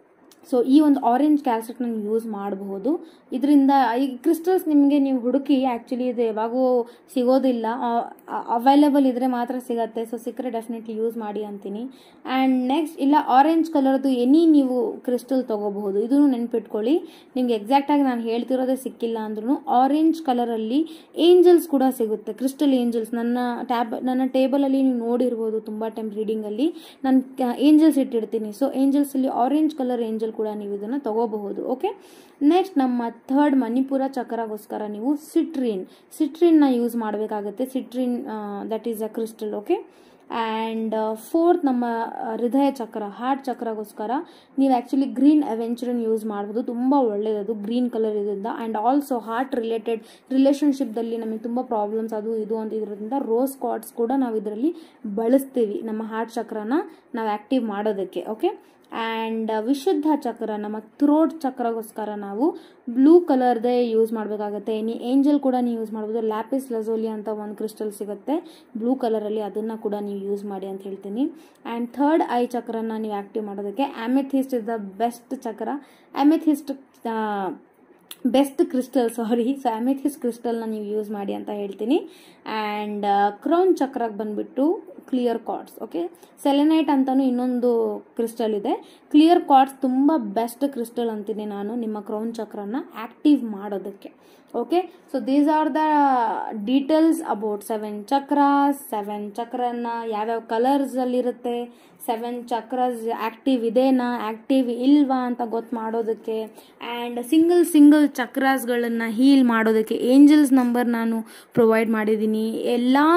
ಸೊ ಈ ಒಂದು ಆರೆಂಜ್ ಕ್ಯಾಲ್ಸೆಟ್ನ ನೀವು ಯೂಸ್ ಮಾಡಬಹುದು ಇದರಿಂದ ಈ ಕ್ರಿಸ್ಟಲ್ಸ್ ನಿಮಗೆ ನೀವು ಹುಡುಕಿ ಆ್ಯಕ್ಚುಲಿ ಇದು ಯಾವಾಗೂ ಸಿಗೋದಿಲ್ಲ ಅವೈಲೇಬಲ್ ಇದ್ದರೆ ಮಾತ್ರ ಸಿಗತ್ತೆ ಸೊ ಸಿಕ್ಕರೆ ಡೆಫಿನೆಟ್ಲಿ ಯೂಸ್ ಮಾಡಿ ಅಂತೀನಿ ಆ್ಯಂಡ್ ನೆಕ್ಸ್ಟ್ ಇಲ್ಲ ಆರೆಂಜ್ ಕಲರ್ದು ಎನಿ ನೀವು ಕ್ರಿಸ್ಟಲ್ ತೊಗೋಬಹುದು ಇದನ್ನು ನೆನ್ಪಿಟ್ಕೊಳ್ಳಿ ನಿಮ್ಗೆ ಎಕ್ಸಾಕ್ಟಾಗಿ ನಾನು ಹೇಳ್ತಿರೋದೇ ಸಿಕ್ಕಿಲ್ಲ ಅಂದ್ರೂ ಆರೆಂಜ್ ಕಲರಲ್ಲಿ ಏಂಜಲ್ಸ್ ಕೂಡ ಸಿಗುತ್ತೆ ಕ್ರಿಸ್ಟಲ್ ಏಂಜಲ್ಸ್ ನನ್ನ ಟ್ಯಾಬ್ ನನ್ನ ಟೇಬಲಲ್ಲಿ ನೀವು ನೋಡಿರ್ಬೋದು ತುಂಬ ಟೈಮ್ ರೀಡಿಂಗಲ್ಲಿ ನಾನು ಏಂಜಲ್ಸ್ ಇಟ್ಟಿರ್ತೀನಿ ಸೊ ಏಂಜಲ್ಸಲ್ಲಿ ಆರೆಂಜ್ ಕಲರ್ ಏಂಜಲ್ ಕೂಡ ನೀವು ಇದನ್ನು ತಗೋಬಹುದು ಓಕೆ ನೆಕ್ಸ್ಟ್ ನಮ್ಮ ಥರ್ಡ್ ಮಣಿಪುರ ಚಕ್ರಗೋಸ್ಕರ ನೀವು ಸಿಟ್ರಿನ್ ಸಿಟ್ರಿನ್ನ ಯೂಸ್ ಮಾಡಬೇಕಾಗುತ್ತೆ citrine that is a crystal okay and fourth ನಮ್ಮ ಹೃದಯ ಚಕ್ರ ಹಾರ್ಟ್ ಚಕ್ರಗೋಸ್ಕರ ನೀವು ಆ್ಯಕ್ಚುಲಿ ಗ್ರೀನ್ ಅವೆಂಚರನ್ ಯೂಸ್ ಮಾಡ್ಬೋದು ತುಂಬ ಒಳ್ಳೆಯದು ಗ್ರೀನ್ ಕಲರ್ ಇದರಿಂದ ಆ್ಯಂಡ್ ಆಲ್ಸೋ ಹಾರ್ಟ್ ರಿಲೇಟೆಡ್ ರಿಲೇಷನ್ಶಿಪ್ದಲ್ಲಿ ನಮಗೆ ತುಂಬ ಪ್ರಾಬ್ಲಮ್ಸ್ ಅದು ಇದು ಅಂತ ಇರೋದ್ರಿಂದ ರೋಸ್ ಕಾರ್ಡ್ಸ್ ಕೂಡ ನಾವು ಇದರಲ್ಲಿ ಬಳಸ್ತೀವಿ ನಮ್ಮ ಹಾರ್ಟ್ ಚಕ್ರನ ನಾವು ಆ್ಯಕ್ಟಿವ್ ಮಾಡೋದಕ್ಕೆ ಓಕೆ ಆ್ಯಂಡ್ ವಿಶುದ್ಧ ಚಕ್ರ ನಮ್ಮ ಥ್ರೋಟ್ ಚಕ್ರಗೋಸ್ಕರ ನಾವು ಬ್ಲೂ ಕಲರ್ದೇ ಯೂಸ್ ಮಾಡಬೇಕಾಗತ್ತೆ ಎನಿ ಏಂಜಲ್ ಕೂಡ ನೀವು ಯೂಸ್ ಮಾಡ್ಬೋದು ಲ್ಯಾಪಿಸ್ ಲಜೋಲಿ ಅಂತ ಒಂದು ಕ್ರಿಸ್ಟಲ್ ಸಿಗುತ್ತೆ ಬ್ಲೂ ಕಲರಲ್ಲಿ ಅದನ್ನು ಕೂಡ ನೀವು ಯೂಸ್ ಮಾಡಿ ಅಂತ ಹೇಳ್ತೀನಿ ಆ್ಯಂಡ್ ಥರ್ಡ್ ಐ ಚಕ್ರನ ನೀವು ಆ್ಯಕ್ಟಿವ್ ಮಾಡೋದಕ್ಕೆ ಆಮೆಥಿಸ್ಟ್ is the best chakra amethyst best crystal sorry so amethyst ಕ್ರಿಸ್ಟಲ್ನ ನೀವು ಯೂಸ್ ಮಾಡಿ ಅಂತ ಹೇಳ್ತೀನಿ ಆ್ಯಂಡ್ ಕ್ರೌನ್ ಚಕ್ರಕ್ಕೆ ಬಂದುಬಿಟ್ಟು ಕ್ಲಿಯರ್ ಕಾರ್ಡ್ಸ್ ಓಕೆ ಸೆಲೆನೈಟ್ ಅಂತಲೂ ಇನ್ನೊಂದು ಕ್ರಿಸ್ಟಲ್ ಇದೆ ಕ್ಲಿಯರ್ ಕಾರ್ಡ್ಸ್ ತುಂಬ ಬೆಸ್ಟ್ ಕ್ರಿಸ್ಟಲ್ ಅಂತೀನಿ ನಾನು ನಿಮ್ಮ ಕ್ರೌನ್ ಚಕ್ರನ ಆ್ಯಕ್ಟಿವ್ ಮಾಡೋದಕ್ಕೆ okay so these are the details about seven chakras seven ಚಕ್ರನ ಯಾವ್ಯಾವ ಕಲರ್ಸಲ್ಲಿರುತ್ತೆ ಸೆವೆನ್ ಚಕ್ರಸ್ ಆ್ಯಕ್ಟಿವ್ ಇದೇನಾ ಆ್ಯಕ್ಟಿವ್ ಇಲ್ವಾ ಅಂತ ಗೊತ್ತು ಮಾಡೋದಕ್ಕೆ ಆ್ಯಂಡ್ ಸಿಂಗಲ್ ಸಿಂಗಲ್ ಚಕ್ರಾಸ್ಗಳನ್ನು ಹೀಲ್ ಮಾಡೋದಕ್ಕೆ ಏಂಜಲ್ಸ್ ನಂಬರ್ ನಾನು ಪ್ರೊವೈಡ್ ಮಾಡಿದ್ದೀನಿ ಎಲ್ಲ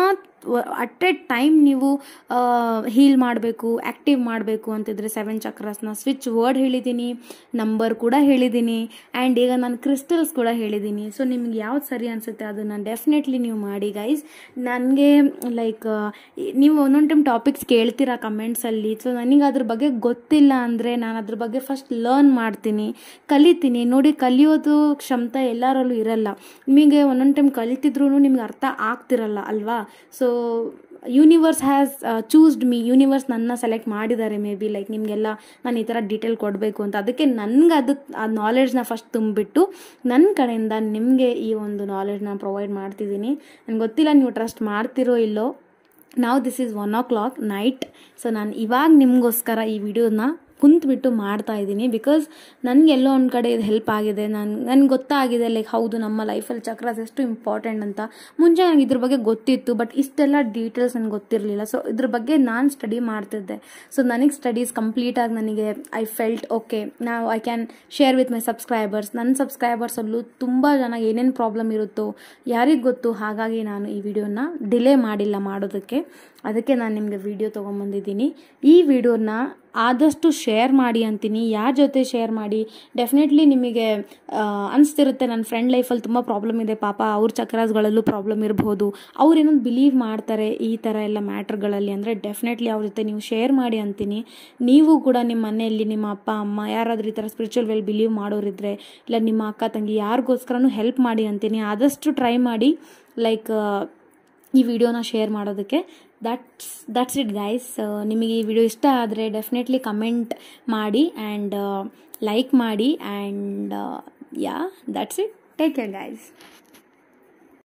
ಅಟ್ ಎ ಟೈಮ್ ನೀವು ಹೀಲ್ ಮಾಡಬೇಕು ಆ್ಯಕ್ಟಿವ್ ಮಾಡಬೇಕು ಅಂತಿದ್ರೆ ಸೆವೆನ್ ಚಕ್ರಸ್ನ ಸ್ವಿಚ್ ವರ್ಡ್ ಹೇಳಿದ್ದೀನಿ ನಂಬರ್ ಕೂಡ ಹೇಳಿದ್ದೀನಿ ಆ್ಯಂಡ್ ಈಗ ನಾನು ಕ್ರಿಸ್ಟಲ್ಸ್ ಕೂಡ ಹೇಳಿದ್ದೀನಿ ಸೊ ನಿಮ್ಗೆ ಯಾವ್ದು ಸರಿ ಅನಿಸುತ್ತೆ ಅದನ್ನು ಡೆಫಿನೆಟ್ಲಿ ನೀವು ಮಾಡಿ ಗೈಸ್ ನನಗೆ ಲೈಕ್ ನೀವು ಒಂದೊಂದು ಟೈಮ್ ಟಾಪಿಕ್ಸ್ ಕೇಳ್ತೀರಾ ಕಮೆಂಟ್ಸಲ್ಲಿ ಸೊ ನನಗೆ ಅದ್ರ ಬಗ್ಗೆ ಗೊತ್ತಿಲ್ಲ ಅಂದರೆ ನಾನು ಅದ್ರ ಬಗ್ಗೆ ಫಸ್ಟ್ ಲರ್ನ್ ಮಾಡ್ತೀನಿ ಕಲಿತೀನಿ ನೋಡಿ ಕಲಿಯೋದು ಕ್ಷಮತೆ ಎಲ್ಲರಲ್ಲೂ ಇರಲ್ಲ ನಿಮಗೆ ಒಂದೊಂದು ಟೈಮ್ ಕಲಿತಿದ್ರು ನಿಮ್ಗೆ ಅರ್ಥ ಆಗ್ತಿರಲ್ಲ ಅಲ್ವಾ so universe has chosen me universe ನನ್ನ ಸೆಲೆಕ್ಟ್ ಮಾಡಿದ್ದಾರೆ ಮೇ ಬಿ ಲೈಕ್ ನಿಮಗೆಲ್ಲ ನಾನು ಈ ಥರ ಡೀಟೇಲ್ ಕೊಡಬೇಕು ಅಂತ ಅದಕ್ಕೆ ನನಗೆ ಅದು ಆ ನಾಲೆಡ್ಜ್ನ ಫಸ್ಟ್ ತುಂಬಿಬಿಟ್ಟು ನನ್ನ ಕಡೆಯಿಂದ ನಿಮಗೆ ಈ ಒಂದು ನಾಲೆಡ್ಜ್ನ ಪ್ರೊವೈಡ್ ಮಾಡ್ತಿದ್ದೀನಿ ನನಗೆ ಗೊತ್ತಿಲ್ಲ ನೀವು ಟ್ರಸ್ಟ್ ಮಾಡ್ತಿರೋ ಇಲ್ಲೋ ನಾವು this is one o'clock night so ನಾನು ಇವಾಗ ನಿಮಗೋಸ್ಕರ ಈ ವಿಡಿಯೋನ ಕುಂತ್ಬಿಟ್ಟು ಮಾಡ್ತಾ ಇದ್ದೀನಿ ಬಿಕಾಸ್ ನನಗೆಲ್ಲೋ ಒಂದು ಕಡೆ ಇದು ಹೆಲ್ಪ್ ಆಗಿದೆ ನಾನು ನನಗೆ ಗೊತ್ತಾಗಿದೆ ಲೈಕ್ ಹೌದು ನಮ್ಮ ಲೈಫಲ್ಲಿ ಚಕ್ರಾಸ್ ಎಷ್ಟು ಇಂಪಾರ್ಟೆಂಟ್ ಅಂತ ಮುಂಚೆ ನನಗೆ ಇದ್ರ ಬಗ್ಗೆ ಗೊತ್ತಿತ್ತು ಬಟ್ ಇಷ್ಟೆಲ್ಲ ಡೀಟೇಲ್ಸ್ ನನಗೆ ಗೊತ್ತಿರಲಿಲ್ಲ ಸೊ ಇದ್ರ ಬಗ್ಗೆ ನಾನು ಸ್ಟಡಿ ಮಾಡ್ತಿದ್ದೆ ಸೊ ನನಗೆ ಸ್ಟಡೀಸ್ ಕಂಪ್ಲೀಟಾಗಿ ನನಗೆ ಐ ಫೆಲ್ಟ್ ಓಕೆ ನಾವು I can share with my subscribers ನನ್ನ ಸಬ್ಸ್ಕ್ರೈಬರ್ಸಲ್ಲೂ ತುಂಬ ಜನ ಏನೇನು ಪ್ರಾಬ್ಲಮ್ ಇರುತ್ತೋ ಯಾರಿಗೆ ಗೊತ್ತು ಹಾಗಾಗಿ ನಾನು ಈ ವಿಡಿಯೋನ ಡಿಲೇ ಮಾಡಿಲ್ಲ ಮಾಡೋದಕ್ಕೆ ಅದಕ್ಕೆ ನಾನು ನಿಮಗೆ ವಿಡಿಯೋ ತೊಗೊಂಬಂದಿದ್ದೀನಿ ಈ ವಿಡಿಯೋನ ಆದಷ್ಟು ಶೇರ್ ಮಾಡಿ ಅಂತೀನಿ ಯಾರ ಜೊತೆ ಶೇರ್ ಮಾಡಿ ಡೆಫಿನೆಟ್ಲಿ ನಿಮಗೆ ಅನಿಸ್ತಿರುತ್ತೆ ನನ್ನ ಫ್ರೆಂಡ್ ಲೈಫಲ್ಲಿ ತುಂಬ ಪ್ರಾಬ್ಲಮ್ ಇದೆ ಪಾಪ ಅವ್ರ ಚಕ್ರಾಸ್ಗಳಲ್ಲೂ ಪ್ರಾಬ್ಲಮ್ ಇರ್ಬೋದು ಅವ್ರು ಏನೊಂದು ಬಿಲೀವ್ ಮಾಡ್ತಾರೆ ಈ ಥರ ಎಲ್ಲ ಮ್ಯಾಟ್ರ್ಗಳಲ್ಲಿ ಅಂದರೆ ಡೆಫಿನೆಟ್ಲಿ ಅವ್ರ ಜೊತೆ ನೀವು ಶೇರ್ ಮಾಡಿ ಅಂತೀನಿ ನೀವು ಕೂಡ ನಿಮ್ಮ ಮನೆಯಲ್ಲಿ ನಿಮ್ಮ ಅಪ್ಪ ಅಮ್ಮ ಯಾರಾದರೂ ಈ ಥರ ಸ್ಪಿರಿಚುವಲ್ ವೆಲ್ ಬಿಲೀವ್ ಮಾಡೋರಿದ್ರೆ ಇಲ್ಲ ನಿಮ್ಮ ಅಕ್ಕ ತಂಗಿ ಯಾರಿಗೋಸ್ಕರನೂ ಹೆಲ್ಪ್ ಮಾಡಿ ಅಂತೀನಿ ಆದಷ್ಟು ಟ್ರೈ ಮಾಡಿ ಲೈಕ್ ಈ ವಿಡಿಯೋನ ಶೇರ್ ಮಾಡೋದಕ್ಕೆ ದಟ್ಸ್ ದಟ್ಸ್ ಇಟ್ ಗೈಸ್ ನಿಮಗೆ ಈ ವಿಡಿಯೋ ಇಷ್ಟ ಆದರೆ ಡೆಫಿನೆಟ್ಲಿ ಕಮೆಂಟ್ ಮಾಡಿ ಆ್ಯಂಡ್ ಲೈಕ್ ಮಾಡಿ and yeah that's it take care guys